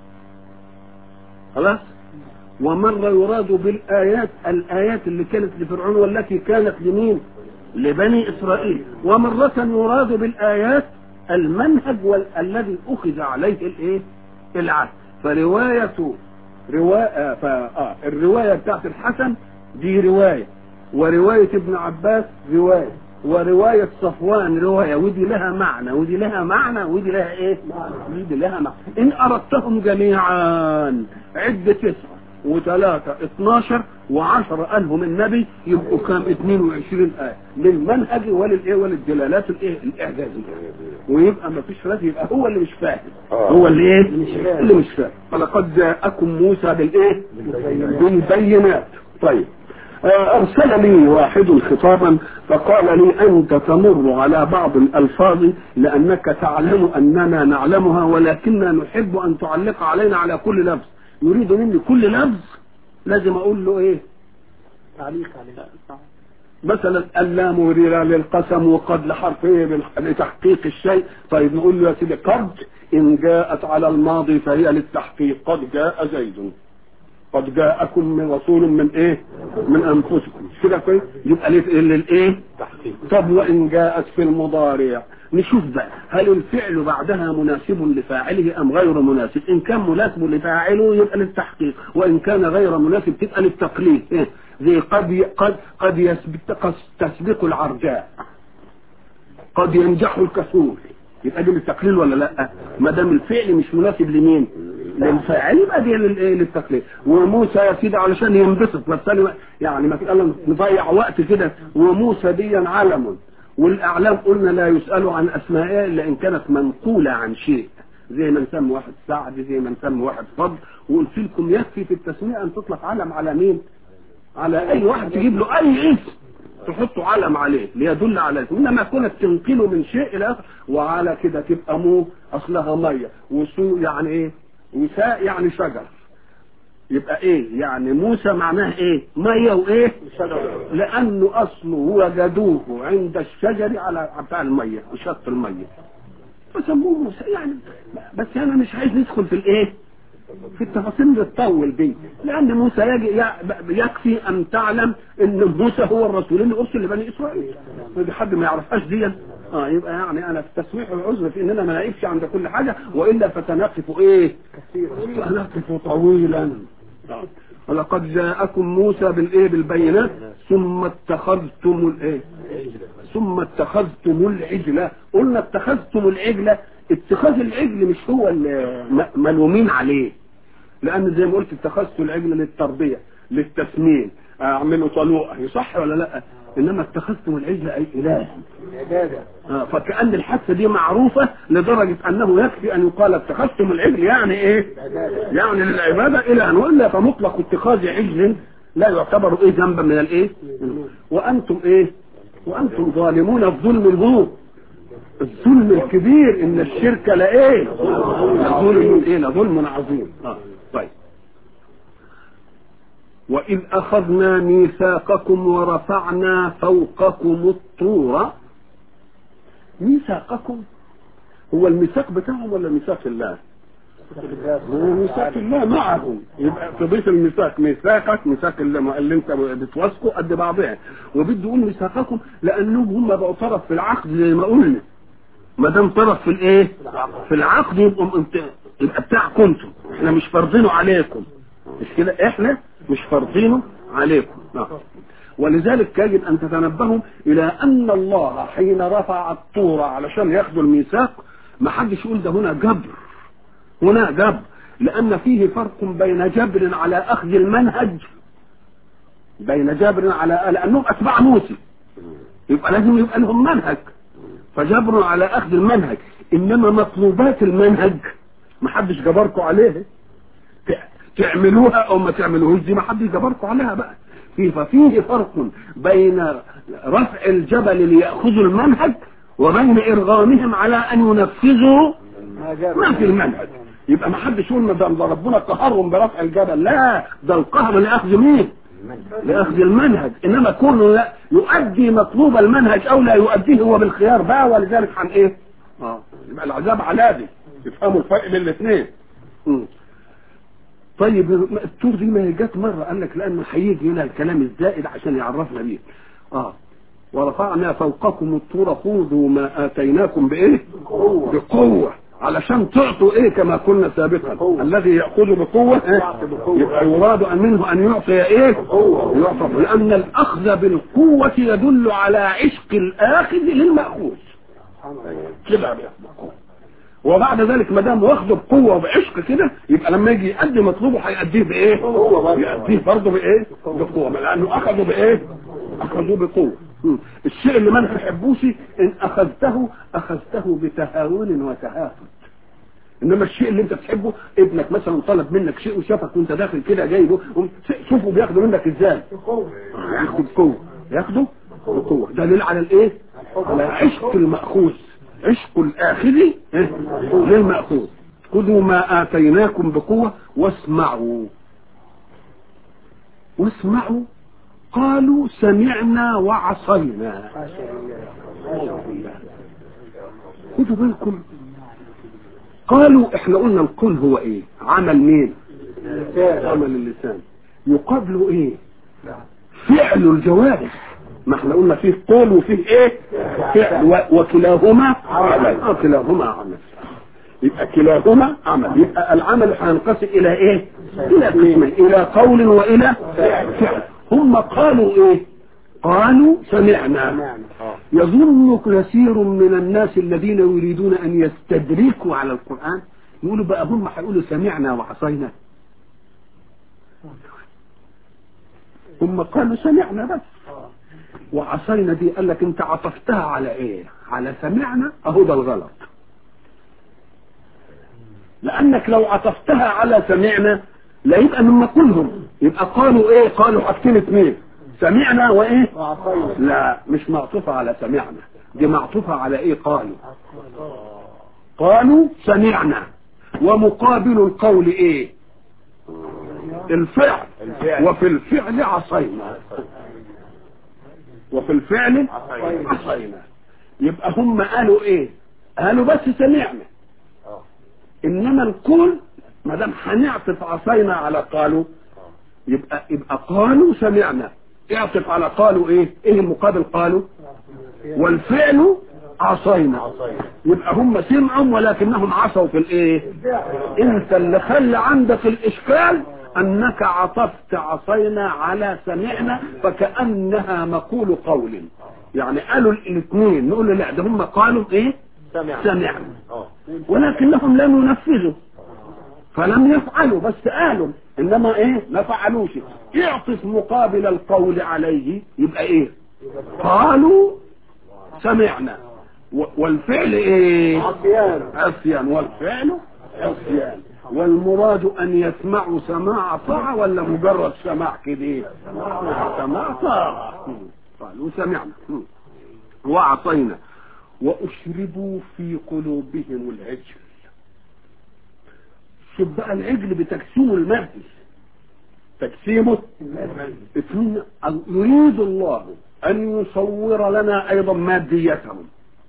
خلاص ومرة يراد بالآيات الآيات اللي كانت لفرعون والتي كانت لمين لبني إسرائيل ومرة يراد بالآيات المنهج الذي أخذ عليه الإيه العهد فرواية رواية آه الرواية بتاعت الحسن دي رواية ورواية ابن عباس رواية ورواية صفوان رواية ودي لها معنى ودي لها معنى ودي لها ايه ودي لها معنى ان اردتهم جميعا عدة تسعة وثلاثة 12 و10 قالهم النبي يبقوا كام 22 آية للمنهج وللايه وللدلالات الايه الاعجازية ويبقى ما فيش رد يبقى هو اللي مش فاهم هو اللي ايه اللي مش فاهم فلقد جاءكم موسى بالايه بالبينات طيب أرسل لي واحد خطابا فقال لي أنت تمر على بعض الألفاظ لأنك تعلم أننا نعلمها ولكننا نحب أن تعلق علينا على كل لفظ يريد مني كل لفظ لازم أقول له إيه تعليق عليه مثلا اللام وريرة للقسم وقد لحرف ايه لتحقيق الشيء طيب نقول له يا سيدي قد ان جاءت على الماضي فهي للتحقيق قد جاء زيد قد جاءكم من رسول من ايه من انفسكم كده كويس يبقى للايه تحقيق طب وان جاءت في المضارع نشوف بقى هل الفعل بعدها مناسب لفاعله ام غير مناسب ان كان مناسب لفاعله يبقى للتحقيق وان كان غير مناسب تبقى للتقليد إيه؟ زي قد ي... قد قد يسبق قد تسبق العرجاء قد ينجح الكسول يبقى دي للتقليل ولا لا ما دام الفعل مش مناسب لمين للفاعل يبقى دي للايه للتقليل وموسى يا سيدي علشان ينبسط مثلا يعني ما قال نضيع وقت كده وموسى دي علم والاعلام قلنا لا يسالوا عن اسمائها الا ان كانت منقوله عن شيء زي ما نسمي واحد سعد زي ما نسمي واحد فضل وقلت لكم يكفي في التسميه ان تطلق علم على مين على اي واحد تجيب له اي اسم تحطوا علم عليه ليدل على اسم انما كنت تنقله من شيء الى اخر وعلى كده تبقى مو اصلها ميه وسوء يعني ايه وساء يعني شجر يبقى ايه يعني موسى معناه ايه ميه وايه لانه اصله وجدوه عند الشجر على بتاع الميه وشط الميه فسموه موسى يعني بس انا مش عايز ندخل في الايه في التفاصيل اللي تطول دي لان موسى يجي يكفي ان تعلم ان موسى هو الرسول اللي ارسل لبني اسرائيل ودي حد ما يعرفهاش دي اه يبقى يعني انا في التسويح والعذر في اننا ما نقفش عند كل حاجه والا فتنقف ايه تنقف طويلا آه. ولقد جاءكم موسى بالايه بالبينات ثم اتخذتم الايه ثم اتخذتم العجلة قلنا اتخذتم العجلة اتخاذ العجل مش هو اللي ملومين عليه لان زي ما قلت اتخذت العجل للتربية للتسمين اعمله طلوقة صح ولا لا انما اتخذتم العجل اي اله آه فكأن الحادثة دي معروفة لدرجة انه يكفي ان يقال اتخذتم العجل يعني ايه يعني للعبادة الى ان وإلا فمطلق اتخاذ عجل لا يعتبر ايه ذنبا من الايه وانتم ايه وانتم ظالمون الظلم الهو الظلم الكبير ان الشرك لايه ظلم ايه ظلم عظيم آه. طيب وإذ أخذنا ميثاقكم ورفعنا فوقكم الطور ميثاقكم هو الميثاق بتاعهم ولا ميثاق الله؟ هو ميثاق الله معهم يبقى تضيف الميثاق ميثاقك ميثاق اللي, اللي انت بتوثقه قد بعضها وبده يقول ميثاقكم لانهم هم بقوا طرف في العقد زي ما قلنا ما دام طرف في الايه؟ في العقد يبقى يبقى بتاعكم انتم احنا مش فرضينه عليكم مش كده احنا مش فرضينه عليكم نعم ولذلك يجب ان تتنبهوا الى ان الله حين رفع الطور علشان ياخذوا الميثاق ما حدش يقول ده هنا جبر هنا جبر لان فيه فرق بين جبر على اخذ المنهج بين جبر على لانهم اتباع موسى يبقى لازم يبقى لهم منهج فجبر على اخذ المنهج انما مطلوبات المنهج ما حدش جبركم عليه تعملوها او ما تعملوهوش دي ما حدش جبركم عليها بقى في ففيه فرق بين رفع الجبل ليأخذوا المنهج وبين ارغامهم على ان ينفذوا ما في المنهج يبقى ما حدش يقول ما ده ربنا قهرهم برفع الجبل لا ده القهر لاخذ مين لاخذ المنهج انما كونه يؤدي مطلوب المنهج او لا يؤديه هو بالخيار بقى ولذلك عن ايه اه يبقى العذاب على دي يفهموا الفرق بين الاثنين طيب الطور دي ما جت مره قال لك لانه هيجي هنا الكلام الزائد عشان يعرفنا بيه اه ورفعنا فوقكم الطور خذوا ما اتيناكم بايه بقوه, بقوة. علشان تعطوا ايه كما قلنا سابقا بقوة. الذي ياخذ بقوه إيه؟ يبقى يراد ان منه ان يعطي ايه يعطى لان الاخذ بالقوه يدل على عشق الاخذ للماخوذ كده وبعد ذلك ما دام واخده بقوه وبعشق كده يبقى لما يجي يأدي مطلوبه هيأديه بايه؟ يأديه برضه بايه؟ بقوه لانه اخذه بايه؟ اخذوه بقوه الشيء اللي ما نحبوش ان اخذته اخذته بتهاون وتهافت انما الشيء اللي انت بتحبه ابنك مثلا طلب منك شيء وشافك وانت داخل كده جايبه شوفوا بياخده منك ازاي ياخده بقوه ياخده بقوه دليل على الايه؟ على عشق المأخوذ عشق الآخذ للمأخوذ خذوا ما آتيناكم بقوة واسمعوا واسمعوا قالوا سمعنا وعصينا خذوا بالكم قالوا احنا قلنا القول هو ايه عمل مين عمل اللسان يقابله ايه فعل الجوارح ما احنا قلنا فيه قول وفيه ايه فعل وكلاهما عمل اه كلاهما عمل يبقى كلاهما عمل يبقى العمل هينقسم الى ايه الى قسمين الى قول والى فعل هم قالوا ايه قالوا سمعنا يظن كثير من الناس الذين يريدون ان يستدركوا على القرآن يقولوا بقى هم هيقولوا سمعنا وعصينا هم قالوا سمعنا بس وعصينا دي قال لك انت عطفتها على ايه على سمعنا اهو ده الغلط لانك لو عطفتها على سمعنا لا يبقى من مقولهم يبقى قالوا ايه قالوا حاجتين اثنين سمعنا وايه لا مش معطوفة على سمعنا دي معطوفة على ايه قالوا قالوا سمعنا ومقابل القول ايه الفعل وفي الفعل عصينا وفي الفعل عصينا يبقى هم قالوا ايه قالوا بس سمعنا انما القول ما دام هنعطف عصينا على قالوا يبقى يبقى قالوا سمعنا اعطف على قالوا ايه ايه المقابل قالوا والفعل عصينا يبقى هم سمعوا ولكنهم عصوا في الايه انت اللي خلى عندك الاشكال انك عطفت عصينا على سمعنا فكانها مقول قول يعني قالوا الاثنين نقول له لا ده هم قالوا ايه سمعنا ولكنهم لم ينفذوا فلم يفعلوا بس قالوا انما ايه ما فعلوش يعطف مقابل القول عليه يبقى ايه قالوا سمعنا و- والفعل ايه عصيان عصيان والفعل عصيان والمراد ان يسمعوا سماع طاعة ولا مجرد سماع كده سماع طاعة قالوا سمعنا وأعطينا وأشربوا في قلوبهم العجل شوف بقى العجل بتجسيمه المادي تجسيمه اثنين يريد الله أن يصور لنا أيضا ماديتهم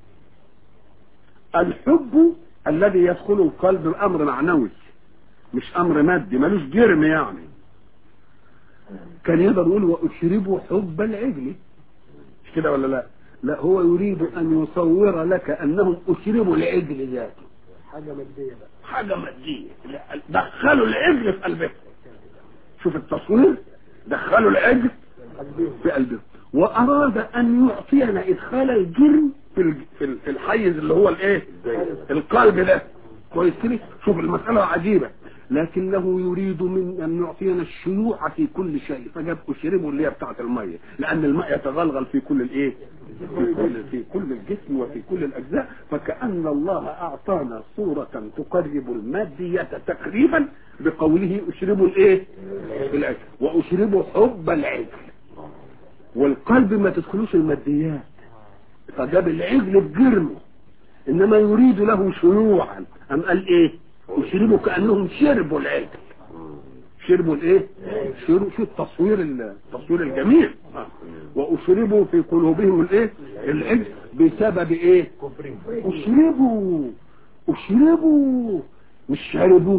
الحب الذي يدخل القلب أمر معنوي مش أمر مادي ملوش جرم يعني كان يقدر يقول وأشربوا حب العجل مش كده ولا لا لا هو يريد أن يصور لك أنهم أشربوا العجل ذاته حاجة مادية بقى حاجة مادية دخلوا العجل في قلبهم شوف التصوير دخلوا العجل في قلبهم وأراد أن يعطينا إدخال الجرم في الج- في ال- في الحيز اللي هو الايه القلب ده كويس كده شوف المسألة عجيبة لكنه يريد من أن يعطينا الشيوع في كل شيء فجاب أشربه اللي هي بتاعة المية لأن الماء يتغلغل في كل الإيه في كل, في كل الجسم وفي كل الأجزاء فكأن الله أعطانا صورة تقرب المادية تقريبا بقوله أشربوا الإيه العجل وأشربوا حب العجل والقلب ما تدخلوش الماديات فجاب العجل بجرمه انما يريد له شيوعا ام قال ايه يشربوا كانهم شربوا العجل شربوا الايه شربوا شو التصوير التصوير الجميل واشربوا في قلوبهم الايه العجل بسبب ايه اشربوا اشربوا مش شربوا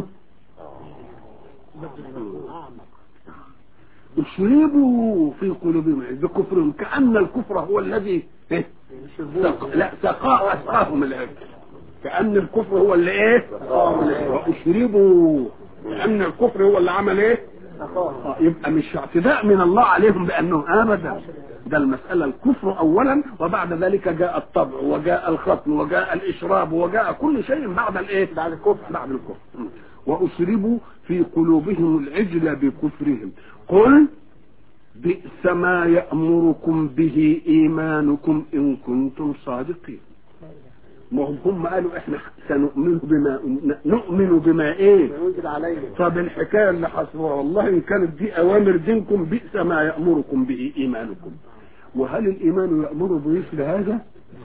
اشربوا في قلوبهم العجل بكفرهم كأن الكفر هو الذي إيه؟ سق... لا سقاء أسقاهم العجل كأن الكفر هو اللي ايه واشربوا كأن الكفر هو اللي عمل ايه آه، يبقى مش اعتداء من الله عليهم بأنهم أبدا ده المسألة الكفر أولا وبعد ذلك جاء الطبع وجاء الختم وجاء الإشراب وجاء كل شيء بعد الإيه بعد الكفر بعد الكفر م. وأشربوا في قلوبهم العجل بكفرهم قل بئس ما يأمركم به إيمانكم إن كنتم صادقين ما هم هم قالوا احنا سنؤمن بما نؤمن بما ايه ينزل علينا طب الحكايه اللي حصلها والله ان كانت دي اوامر دينكم بئس ما يامركم به ايمانكم وهل الايمان يامر بمثل هذا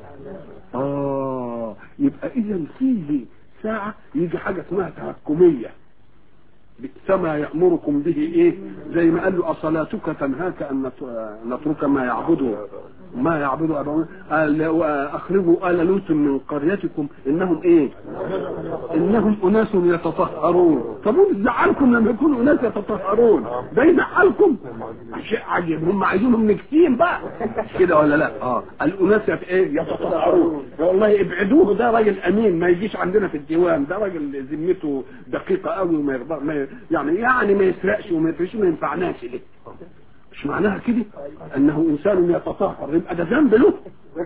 اه يبقى اذا فيه ساعه يجي حاجه اسمها تحكميه بئس ما يامركم به ايه زي ما قال له اصلاتك تنهاك ان نت- نترك ما يعبده ما يعبد ابونا قال اخرجوا ال لوط من قريتكم انهم ايه انهم اناس يتطهرون طب زعلكم لما يكونوا اناس يتطهرون بين حالكم شيء عجيب هم عايزينهم نكتين بقى كده ولا لا اه الاناس يت- ايه يتطهرون والله ابعدوه ده راجل امين ما يجيش عندنا في الديوان ده راجل ذمته دقيقه قوي وما يرضى ما ي- يعني يعني ما يسرقش وما يفرش ما ينفعناش ليه مش معناها كده انه انسان يتطهر يبقى ده ذنب له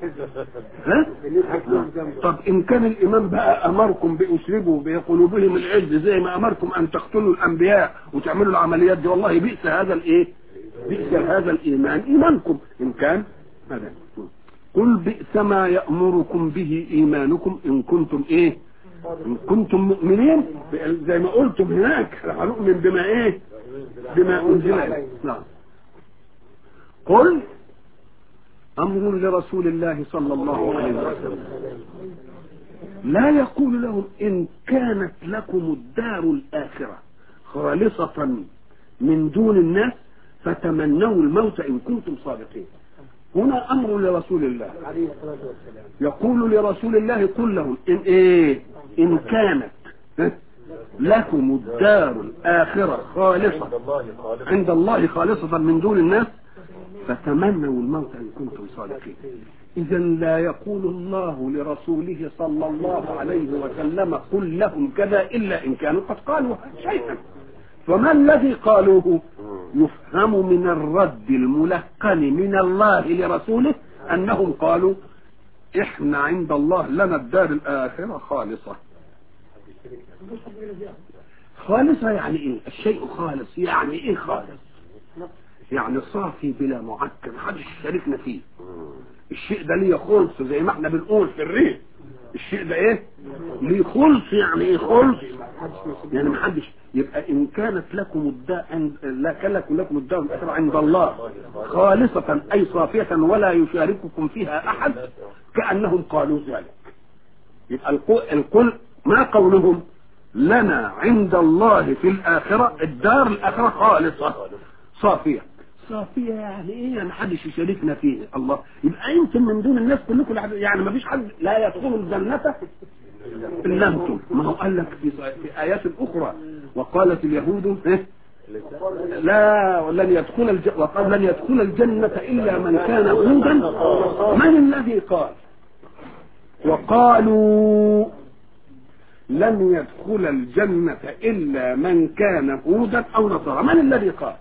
ها؟ طب ان كان الامام بقى امركم باشربوا بقلوبهم العز زي ما امركم ان تقتلوا الانبياء وتعملوا العمليات دي والله بئس هذا الايه بئس هذا الايمان ايمانكم ان كان هذا قل بئس ما يامركم به ايمانكم ان كنتم ايه ان كنتم مؤمنين زي ما قلتم هناك هنؤمن بما ايه بما انزل إليه. نعم قل امر لرسول الله صلى الله عليه وسلم لا يقول لهم ان كانت لكم الدار الاخره خالصه من دون الناس فتمنوا الموت ان كنتم صادقين هنا امر لرسول الله عليه الصلاه والسلام يقول لرسول الله قل لهم ان ايه ان كانت ها، لكم الدار الاخره خالصه عند الله خالصه من دون الناس فتمنوا الموت ان كنتم صادقين اذا لا يقول الله لرسوله صلى الله عليه وسلم قل لهم كذا الا ان كانوا قد قالوا شيئا فما الذي قالوه يفهم من الرد الملقن من الله لرسوله انهم قالوا احنا عند الله لنا الدار الاخره خالصه خالصة يعني ايه الشيء خالص يعني ايه خالص يعني صافي بلا معكر محدش يشاركنا فيه الشيء ده ليه خلص زي ما احنا بنقول في الريف الشيء ده ايه ليه خلص يعني ايه خلص يعني محدش يبقى ان كانت لكم الداء لا كان لكم لكم الداء الاخره عند الله خالصة اي صافية ولا يشارككم فيها احد كانهم قالوا ذلك يبقى القول, القول ما قولهم لنا عند الله في الآخرة الدار الآخرة خالصة صافية صافية يعني ايه يعني محدش يشاركنا فيه الله يبقى انتم من دون الناس كلكم لحد- يعني ما فيش حد لا يدخل الجنة الا انتم ما هو قال لك في, في ايات اخرى وقالت اليهود إيه؟ لا ولن يدخل الج... وقال لن يدخل الجنة الا من كان هودا من الذي قال وقالوا لن يدخل الجنة إلا من كان هودا أو نصارى من الذي قال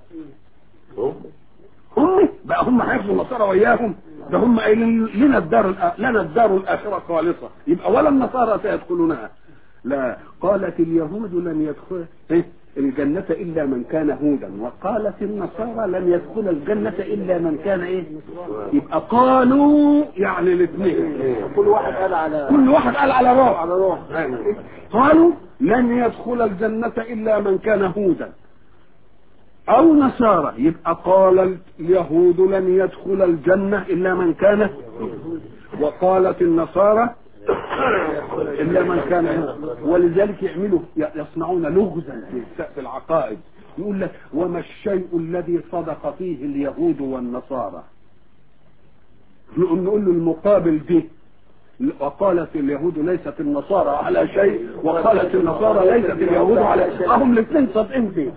هم بقى هم هياخدوا النصارى وياهم ده هم قايلين لنا الدار الآ- لنا الدار الآخرة خالصة يبقى ولا النصارى سيدخلونها لا قالت اليهود لن يدخل إيه؟ الجنة إلا من كان هودا وقالت النصارى لن يدخل الجنة إلا من كان إيه يبقى قالوا يعني الاثنين كل واحد قال على كل واحد قال على روح على روح قالوا لن يدخل الجنة إلا من كان هودا أو نصارى يبقى قال اليهود لن يدخل الجنة إلا من كان وقالت النصارى إلا من كان هودا ولذلك يعملوا يصنعون لغزا في في العقائد يقول لك وما الشيء الذي صدق فيه اليهود والنصارى نقول نقول له المقابل دي وقالت اليهود ليست النصارى على شيء وقالت النصارى ليست اليهود على شيء هم الاثنين صادقين فيه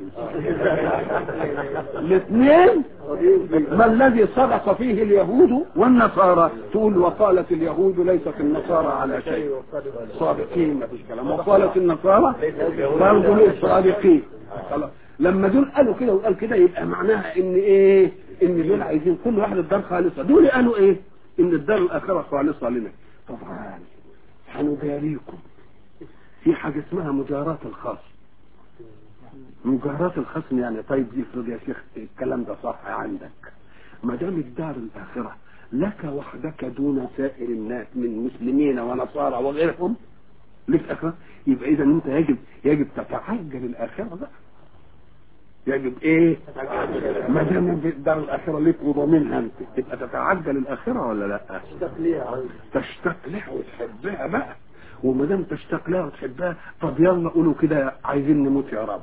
الاثنين ما الذي صدق فيه اليهود والنصارى تقول وقالت اليهود ليست النصارى على شيء صادقين ما فيش كلام وقالت النصارى برضه ليس صادقين خلاص لما دول قالوا كده وقال كده يبقى معناها ان ايه ان دول عايزين كل واحد الدار خالصه دول قالوا ايه ان الدار الاخره خالصه لنا طبعا هنجاريكم في حاجه اسمها مجاراه الخصم مجاراه الخصم يعني طيب افرض يا شيخ الكلام ده صح عندك ما دام الدار الاخره لك وحدك دون سائر الناس من مسلمين ونصارى وغيرهم لك اخره يبقى اذا انت يجب يجب تتعجل الاخره بقى يجب ايه ما دام الدار الاخره ليك وضامنها انت تبقى تتعجل الاخره ولا لا اشتاق ليها تشتاق لها وتحبها بقى وما دام تشتاق لها وتحبها طب يلا قولوا كده عايزين نموت يا رب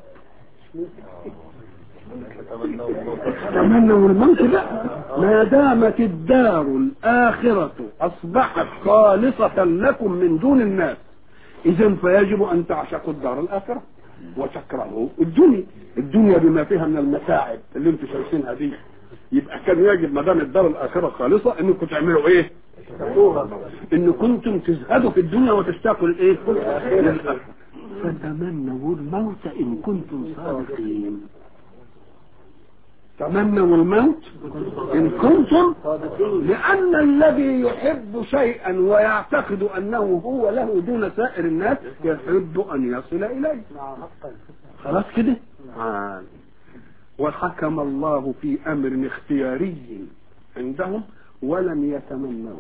تمنوا الموت لا ما دامت الدار الآخرة أصبحت خالصة لكم من دون الناس إذا فيجب أن تعشقوا الدار الآخرة وتكرهوا الدنيا الدنيا بما فيها من المتاعب اللي انتم شايفينها دي يبقى كان يجب ما دام الدار الآخرة خالصة انكم تعملوا ايه؟ ان كنتم تزهدوا في الدنيا وتشتاقوا للايه؟ للآخرة فتمنوا الموت ان كنتم صادقين تمنوا الموت ان كنتم لان الذي يحب شيئا ويعتقد انه هو له دون سائر الناس يحب ان يصل اليه خلاص كده آه. وحكم الله في امر اختياري عندهم ولم يتمنوا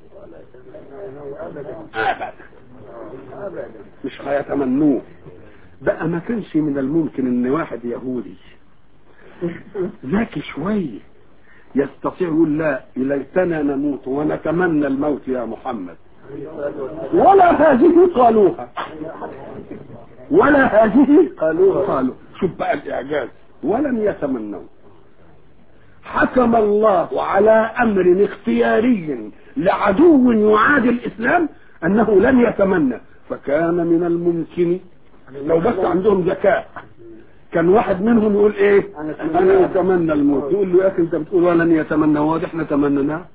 ابدا مش هيتمنوه بقى ما كانش من الممكن ان واحد يهودي ذكي شويه يستطيع يقول لا ليتنا نموت ونتمنى الموت يا محمد ولا هذه قالوها ولا هذه قالوها قالوا شوف بقى الاعجاز ولم يتمنوا حكم الله على امر اختياري لعدو يعادي الاسلام انه لن يتمنى فكان من الممكن لو بس عندهم ذكاء كان واحد منهم يقول ايه انا اتمنى الموت يقول له يا اخي انت بتقول ولن يتمنى واضح احنا تمنيناه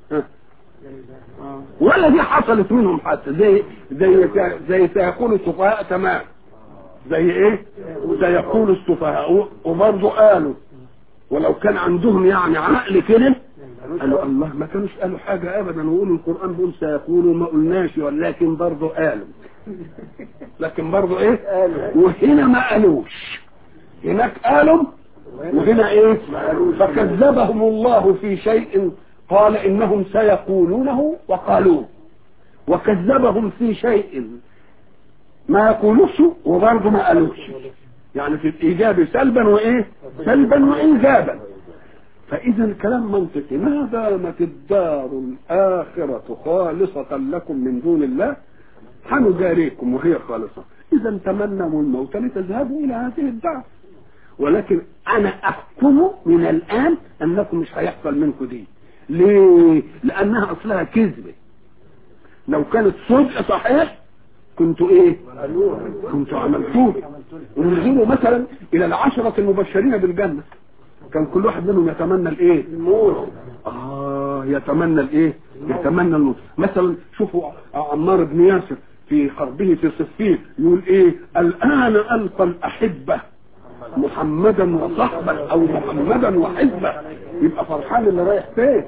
ولا دي حصلت منهم حتى زي زي زي سيقول السفهاء تمام زي ايه سيقول السفهاء وبرضه قالوا ولو كان عندهم يعني عقل كده قالوا الله ما كانوش قالوا حاجة ابدا ويقولوا القرآن بيقول سيقولوا ما قلناش ولكن برضه قالوا لكن برضه ايه وهنا ما قالوش هناك قالوا وهنا ايه فكذبهم الله في شيء قال انهم سيقولونه وقالوه وكذبهم في شيء ما يقولوش وبرضه ما قالوش يعني في الايجاب سلبا وايه سلبا وايجابا فاذا الكلام منطقي ما دامت الدار الاخره خالصه لكم من دون الله حنجاريكم وهي خالصه اذا تمنوا الموت لتذهبوا الى هذه الدار ولكن انا احكم من الان انكم مش هيحصل منكم دي ليه لانها اصلها كذبه لو كانت صدق صحيح كنتوا ايه كنتوا عملتوه ونزلوا مثلا الى العشرة المبشرين بالجنة كان كل واحد منهم يتمنى الايه الموت اه يتمنى الايه يتمنى الموت مثلا شوفوا عمار بن ياسر في حربه في صفين يقول ايه الان القى الاحبه محمدا وصحبه او محمدا وحزبه يبقى فرحان اللي رايح فين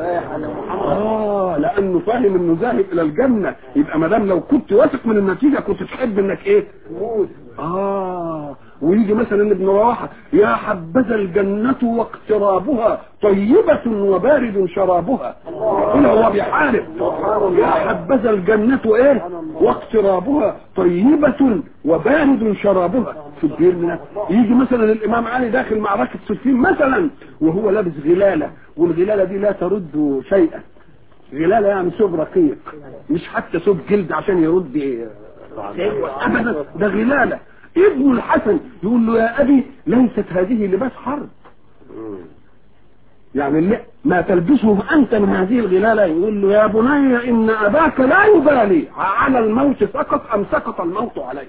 اه لانه فاهم انه ذاهب الى الجنه يبقى ما دام لو كنت واثق من النتيجه كنت تحب انك ايه تموت اه ويجي مثلا ابن رواحه يا حبذا الجنه واقترابها طيبه وبارد شرابها هنا هو بيحارب يا حبذا الجنه ايه واقترابها طيبه وبارد شرابها في الدين يجي مثلا الامام علي داخل معركه صفين مثلا وهو لابس غلاله والغلاله دي لا ترد شيئا غلاله يعني ثوب رقيق مش حتى ثوب جلد عشان يرد ابدا ده غلاله ابن الحسن يقول له يا ابي ليست هذه لباس حرب يعني اللي ما تلبسه انت من هذه الغلاله يقول له يا بني ان اباك لا يبالي على الموت سقط ام سقط الموت عليه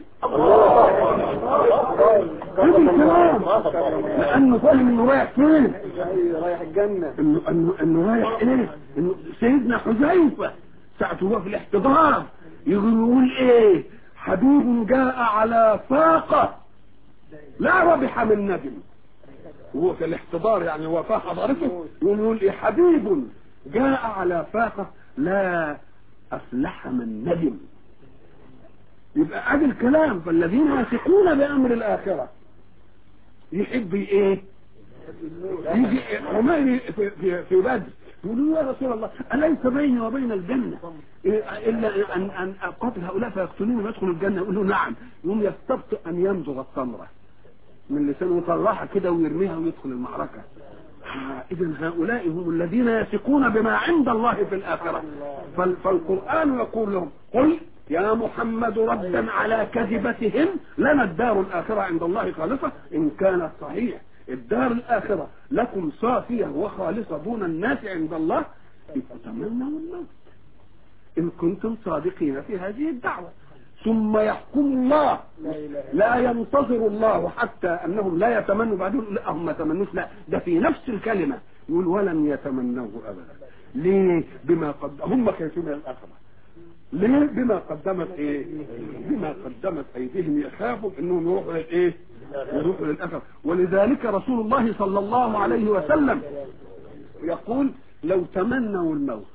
هذا الكلام لانه فاهم انه رايح فين رايح الجنة انه انه انه رايح ايه انه سيدنا حذيفه ساعة هو في الاحتضار يقول ايه حبيب جاء على فاقة لا ربح من ندم وهو في الاحتضار يعني هو فاق حضارته يقول يقول ايه حبيب جاء على فاقة لا افلح من ندم يبقى ادي الكلام فالذين يثقون بامر الاخره يحب ايه يجي عمير في, في, في بدر يقولوا يا رسول الله أليس بيني وبين الجنة إلا أن أن أقاتل هؤلاء فيقتلوني ويدخل الجنة يقول له نعم يقوم يستبطئ أن يمزغ التمرة من لسانه يطلعها كده ويرميها ويدخل المعركة إذا هؤلاء هم الذين يثقون بما عند الله في الآخرة فال- فالقرآن يقول لهم قل يا محمد ردا على كذبتهم لنا الدار الآخرة عند الله خالصة إن كانت صحيح الدار الآخرة لكم صافية وخالصة دون الناس عند الله فتمنوا الموت إن كنتم صادقين في هذه الدعوة ثم يحكم الله لا ينتظر الله حتى أنهم لا يتمنوا بعدين يقول لا هم ما تمنوش لا ده في نفس الكلمة يقول ولن يتمنوه أبدا ليه بما قد هم خايفين من الآخرة ليه بما قدمت ايه بما قدمت ايديهم يخافوا انهم يروحوا للايه يروحوا للاثر ولذلك رسول الله صلى الله عليه وسلم يقول لو تمنوا الموت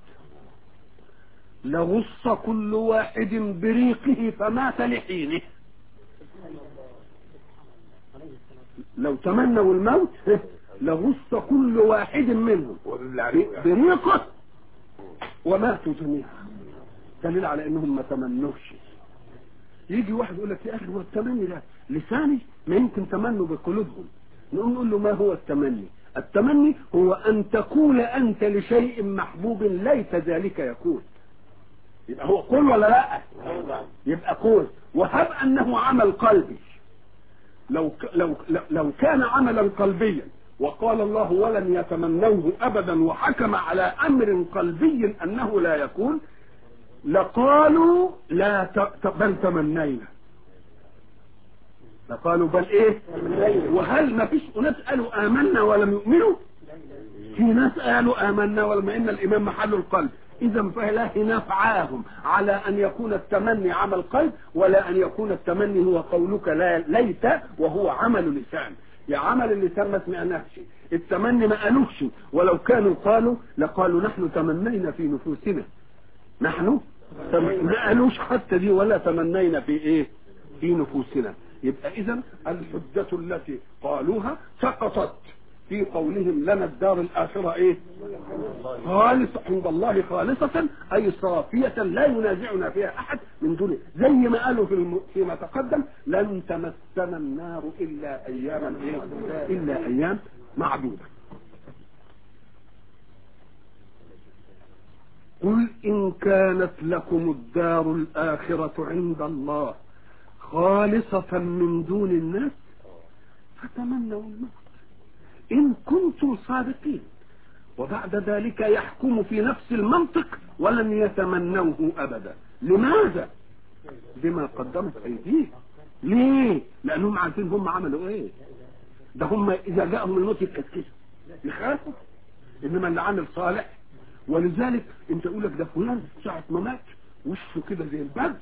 لغص كل واحد بريقه فمات لحينه لو تمنوا الموت لغص كل واحد منهم بريقه وماتوا جميعا دليل على انهم ما تمنوش يجي واحد يقول لك يا اخي هو التمني ده لساني ما يمكن تمنوا بقلوبهم نقوم نقول له ما هو التمني التمني هو ان تقول انت لشيء محبوب ليت ذلك يكون يبقى هو قول ولا لا يبقى قول وهب انه عمل قلبي لو لو لو كان عملا قلبيا وقال الله ولن يتمنوه ابدا وحكم على امر قلبي انه لا يكون لقالوا لا ت... بل تمنينا لقالوا بل ايه وهل ما فيش ناس قالوا امنا ولم يؤمنوا في ناس قالوا امنا ولم ان الايمان محل القلب اذا فلا نفعاهم على ان يكون التمني عمل قلب ولا ان يكون التمني هو قولك لا ليت وهو عمل لسان يا عمل اللسان ما سمعناش التمني ما قالوش ولو كانوا قالوا لقالوا نحن تمنينا في نفوسنا نحن ما قالوش حتى دي ولا تمنينا في ايه في نفوسنا يبقى اذا الحجة التي قالوها سقطت في قولهم لنا الدار الآخرة ايه خالصة عند الله خالصة اي صافية لا ينازعنا فيها احد من دونه زي ما قالوا في الم... فيما تقدم لن تمسنا النار الا اياما إيه؟ الا ايام معدودة قل إن كانت لكم الدار الآخرة عند الله خالصة من دون الناس فتمنوا الموت إن كنتم صادقين وبعد ذلك يحكم في نفس المنطق ولن يتمنوه أبدا لماذا؟ بما قدمت أيديه ليه؟ لأنهم عارفين هم عملوا إيه ده هم إذا جاءهم الموت يتكتكسوا يخافوا إنما اللي عامل صالح ولذلك انت يقول لك ده فلان ساعة ما مات وشه كده زي البرد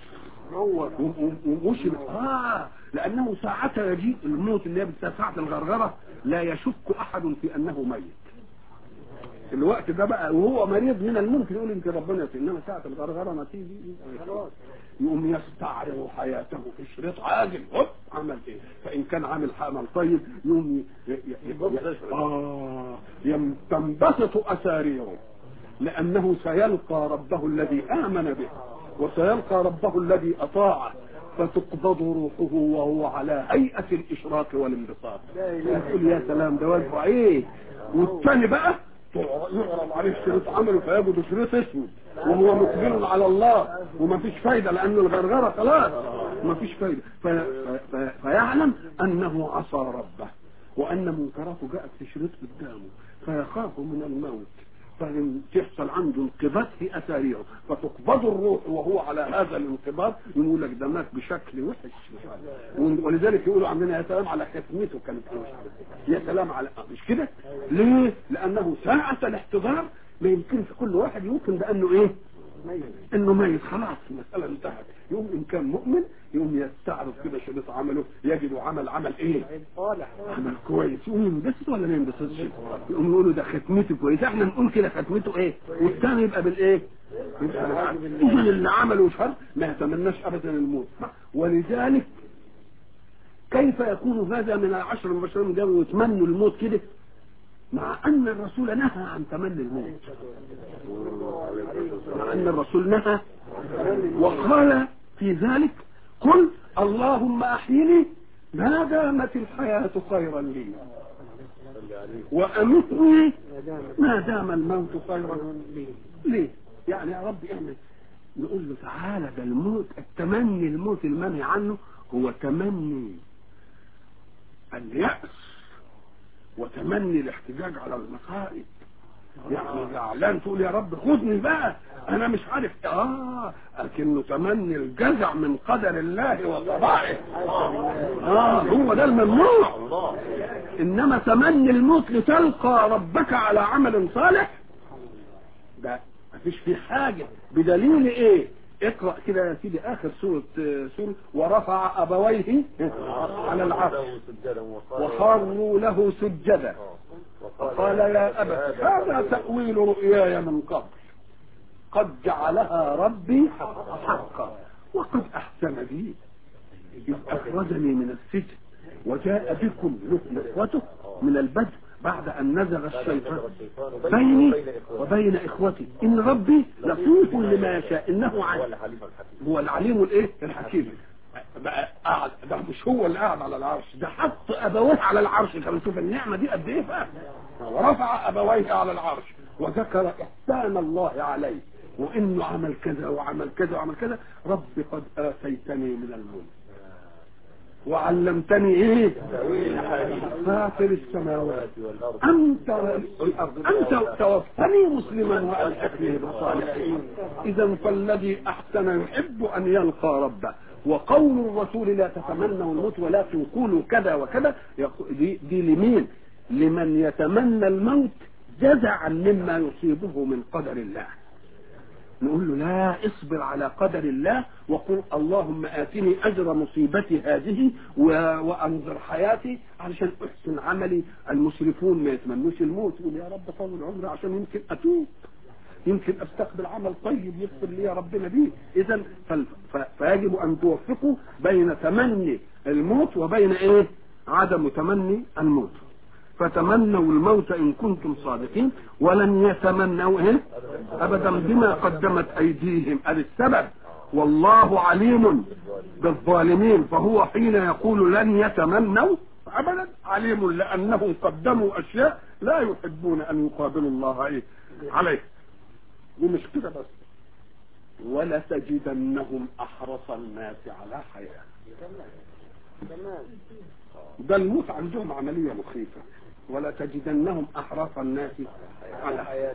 ووش اه لانه ساعتها يجيء الموت اللي هي ساعة الغرغرة لا يشك احد في انه ميت الوقت ده بقى وهو مريض من الممكن يقول يمكن ربنا يسلم انما ساعة الغرغرة ما تيجي يقوم يستعرض حياته في شريط عاجل هوب عمل ايه فان كان عامل عمل طيب يقوم ي... ي... ي... اه يم... تنبسط اساريره لأنه سيلقى ربه الذي آمن به وسيلقى ربه الذي أطاعه فتقبض روحه وهو على هيئة الإشراق والانبساط يقول يا سلام ده وجهه ايه والثاني بقى يعرض عليه شريط عمله فيجد شريط اسود وهو مقبل على الله وما فيش فايدة لأنه الغرغرة خلاص ما فيش فايدة في في فيعلم أنه عصى ربه وأن منكراته جاءت في شريط قدامه فيخاف من الموت فإن تحصل عنده انقباض في أثاريه فتقبض الروح وهو على هذا الانقباض يقول لك ده مات بشكل وحش ولذلك يقولوا عندنا يا سلام على ختمته كانت يا سلام على مش كده ليه؟ لأنه ساعة الاحتضار ما يمكنش كل واحد يمكن بأنه إيه؟ انه ميت خلاص المسألة انتهت يقوم ان كان مؤمن يقوم يستعرض كده شريط عمله يجد عمل عمل ايه عمل كويس يقوم ينبسط ولا ما ينبسطش يقوم يقولوا ده ختمته كويسه احنا نقول كده ختمته ايه والثاني يبقى بالايه يبقى اذا اللي عمله شر ما يتمناش ابدا الموت ولذلك كيف يكون هذا من العشر المبشرين بالجنه ويتمنوا الموت كده مع ان الرسول نهى عن تمني الموت مع ان الرسول نهى وقال في ذلك قل اللهم احيني ما دامت الحياة خيرا لي وامتني ما دام الموت خيرا لي ليه يعني يا رب اعمل نقول له تعالى ده الموت التمني الموت المنهي عنه هو تمني اليأس وتمني الاحتجاج على المصائب يعني زعلان تقول يا رب خذني بقى انا مش عارف اه لكنه تمني الجزع من قدر الله وقضائه اه هو ده الممنوع انما تمني الموت لتلقى ربك على عمل صالح ده مفيش فيه حاجه بدليل ايه اقرأ كده يا سيدي آخر سورة سورة ورفع أبويه على العرش وخروا له سجدا وقال يا أبت هذا تأويل رؤياي من قبل قد جعلها ربي حقا وقد أحسن بي إذ أخرجني من السجن وجاء بكم نخوته من البدء بعد أن نزغ الشيطان بيني وبين إخوتي إن ربي لطيف لما يشاء إنه عليم هو العليم الإيه الحكيم بقى قاعد ده مش هو اللي قاعد على العرش ده حط أبويه على العرش كان شوف النعمة دي قد إيه بقى ورفع أبويه على العرش وذكر إحسان الله عليه وإنه عمل كذا وعمل كذا وعمل كذا رب قد آتيتني من الملك وعلمتني ايه فاطر السماوات انت الارض انت توفني مسلما والحقني بالصالحين اذا فالذي احسن يحب ان يلقى ربه وقول الرسول لا تتمنوا الموت ولكن قولوا كذا وكذا دي, دي لمين لمن يتمنى الموت جزعا مما يصيبه من قدر الله نقول له لا اصبر على قدر الله وقل اللهم آتني أجر مصيبتي هذه وأنظر حياتي علشان أحسن عملي المسرفون ما يتمنوش الموت يقول يا رب طول عمري عشان يمكن أتوب يمكن استقبل عمل طيب يغفر لي يا ربنا بيه اذا فيجب ان توفقوا بين تمني الموت وبين ايه عدم تمني الموت فتمنوا الموت ان كنتم صادقين ولن يتمنوا ايه ابدا بما قدمت ايديهم ادي السبب والله عليم بالظالمين فهو حين يقول لن يتمنوا ابدا عليم لانهم قدموا اشياء لا يحبون ان يقابلوا الله ايه عليه ومش كده بس ولتجدنهم احرص الناس على حياه ده الموت عندهم عمليه مخيفه ولا تجدنهم احرص الناس على حياه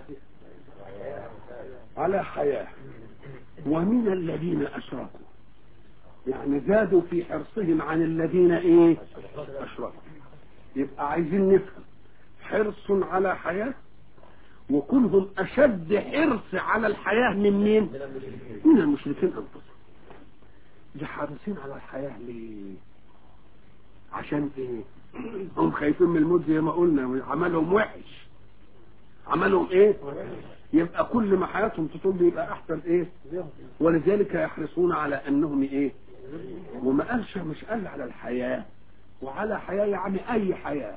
على حياه ومن الذين اشركوا يعني زادوا في حرصهم عن الذين ايه اشركوا يبقى عايزين نفهم حرص على حياه وكلهم اشد حرص على الحياه من مين من المشركين انفسهم دي حريصين على الحياه ليه عشان ايه هم خايفين من الموت زي ما قلنا عملهم وحش عملهم ايه يبقى كل ما حياتهم تطول يبقى احسن ايه ولذلك يحرصون على انهم ايه وما قالش مش قال على الحياة وعلى حياة يعني اي حياة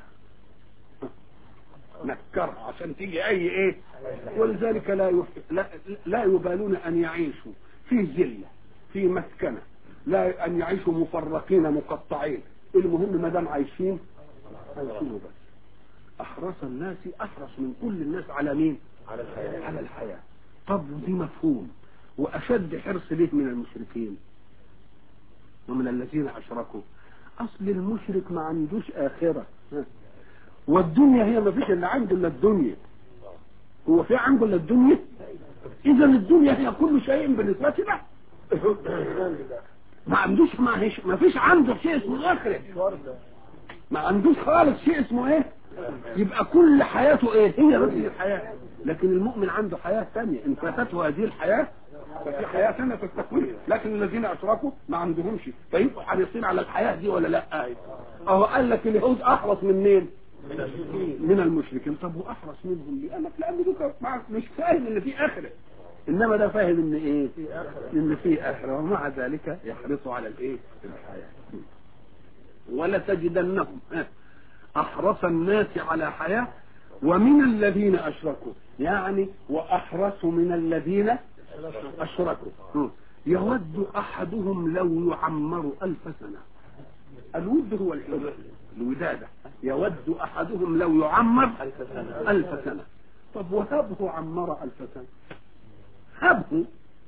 نكرها عشان تيجي اي ايه ولذلك لا, يف... لا لا يبالون ان يعيشوا في ذله في مسكنه لا ان يعيشوا مفرقين مقطعين المهم ما دام عايشين عايشين بس احرص الناس احرص من كل الناس على مين على الحياة على الحياه طب ودي مفهوم واشد حرص ليه من المشركين ومن الذين اشركوا اصل المشرك ما عندوش اخره والدنيا هي ما فيش اللي عنده الا الدنيا هو في عنده الا الدنيا اذا الدنيا هي كل شيء بالنسبه له ما عندوش ما, هيش ما فيش عنده شيء اسمه اخره ما عندوش خالص شيء اسمه ايه يبقى كل حياته ايه هي هذه الحياه لكن المؤمن عنده حياه ثانيه ان فاتته هذه الحياه ففي حياه ثانيه تستقبل لكن الذين اشركوا ما عندهمش فيبقوا حريصين على الحياه دي ولا لا اهو قال لك اليهود احرص من مين من المشركين طب واحرص منهم ليه قال لك لان دول مش فاهم ان في اخره انما ده فاهم ان ايه ان في اخره ومع ذلك يحرصوا على الايه الحياه ولا تجدنهم احرص الناس على حياه ومن الذين اشركوا يعني واحرص من الذين اشركوا يود احدهم لو يعمر الف سنه الود هو الحب الودادة يود أحدهم لو يعمر ألف سنة ألف سنة طب وهبه عمر ألف سنة هبه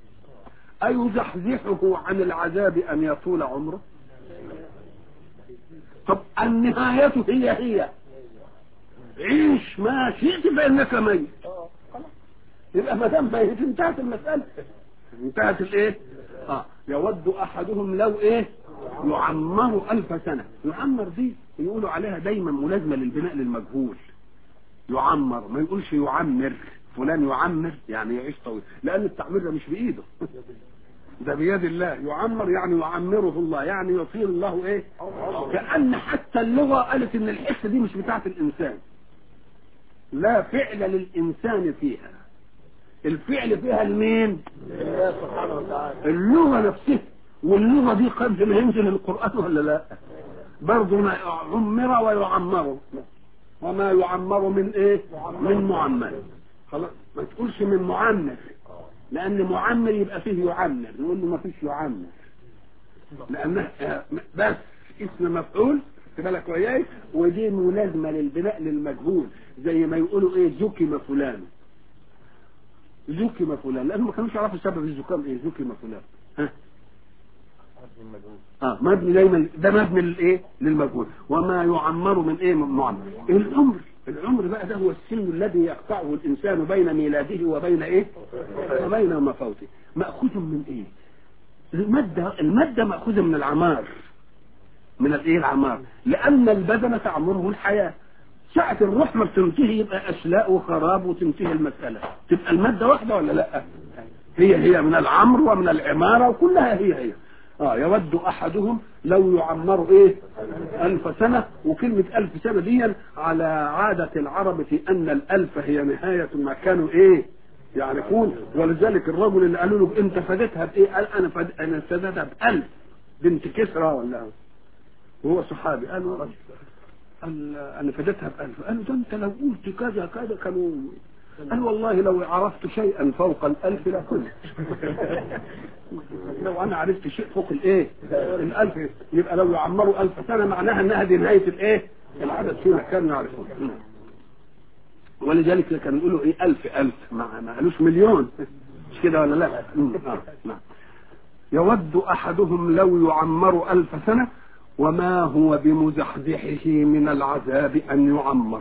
أيزحزحه عن العذاب أن يطول عمره طب النهاية هي هي عيش ما شئت فإنك ميت يبقى ما دام ميت انتهت المسألة انتهت الايه اه يود احدهم لو ايه يعمر ألف سنة يعمر دي يقولوا عليها دايما ملازمة للبناء للمجهول يعمر ما يقولش يعمر فلان يعمر يعني يعيش طويل لأن التعمير ده مش بإيده ده بيد الله يعمر يعني يعمره الله يعني يطير الله ايه كأن حتى اللغة قالت ان الحتة دي مش بتاعت الانسان لا فعل للانسان فيها الفعل فيها لمين الله سبحانه وتعالى اللغة نفسها واللغة دي قبل ما ينزل القرآن ولا لا برضه ما عمر ويعمر وما يعمر من ايه من معمر خلاص ما تقولش من معمر لان معمر يبقى فيه يعمر نقول له ما فيش يعمر لانه آه، بس اسم مفعول خد بالك وياي ودي ملازمه للبناء للمجهول زي ما يقولوا ايه زكم فلان زكم فلان لانهم ما كانوش يعرفوا سبب الزكام ايه زكم فلان ها اه مبني دايما ده مبني للايه للمجهول وما يعمر من ايه من معمر العمر العمر بقى ده هو السن الذي يقطعه الانسان بين ميلاده وبين ايه وبين مفوته ماخوذ من ايه الماده الماده ماخوذه من العمار من الايه العمار لان البدن تعمره الحياه ساعة الروح ما بتنتهي يبقى أشلاء وخراب وتنتهي المسألة تبقى المادة واحدة ولا لا هي هي من العمر ومن العمارة وكلها هي هي اه يود احدهم لو يعمر ايه الف سنة وكلمة الف سنة دي على عادة العرب في ان الالف هي نهاية ما كانوا ايه يعرفون ولذلك الرجل اللي قالوا له انت فدتها بايه قال انا فد... انا فدتها بألف بنت كسرى ولا وهو صحابي قال له قال انا فدتها بألف قال له ده انت لو قلت كذا كذا كانوا قال والله لو عرفت شيئا فوق الألف لكنت لو أنا عرفت شيء فوق الإيه الألف يبقى لو يعمروا ألف سنة معناها أنها دي نهاية الإيه العدد فيما كانوا يعرفون ولذلك كانوا يقولوا إيه ألف ألف ما ما قالوش مليون مش كده ولا لا مم. آه. نعم. يود أحدهم لو يعمر ألف سنة وما هو بمزحزحه من العذاب أن يعمر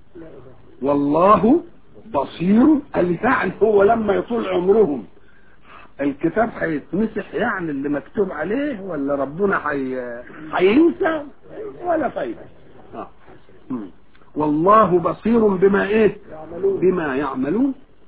والله بصير الفعل هو لما يطول عمرهم الكتاب هيتمسح يعني اللي مكتوب عليه ولا ربنا حي... هينسى ولا فايدة آه. مم. والله بصير بما ايه بما يعملون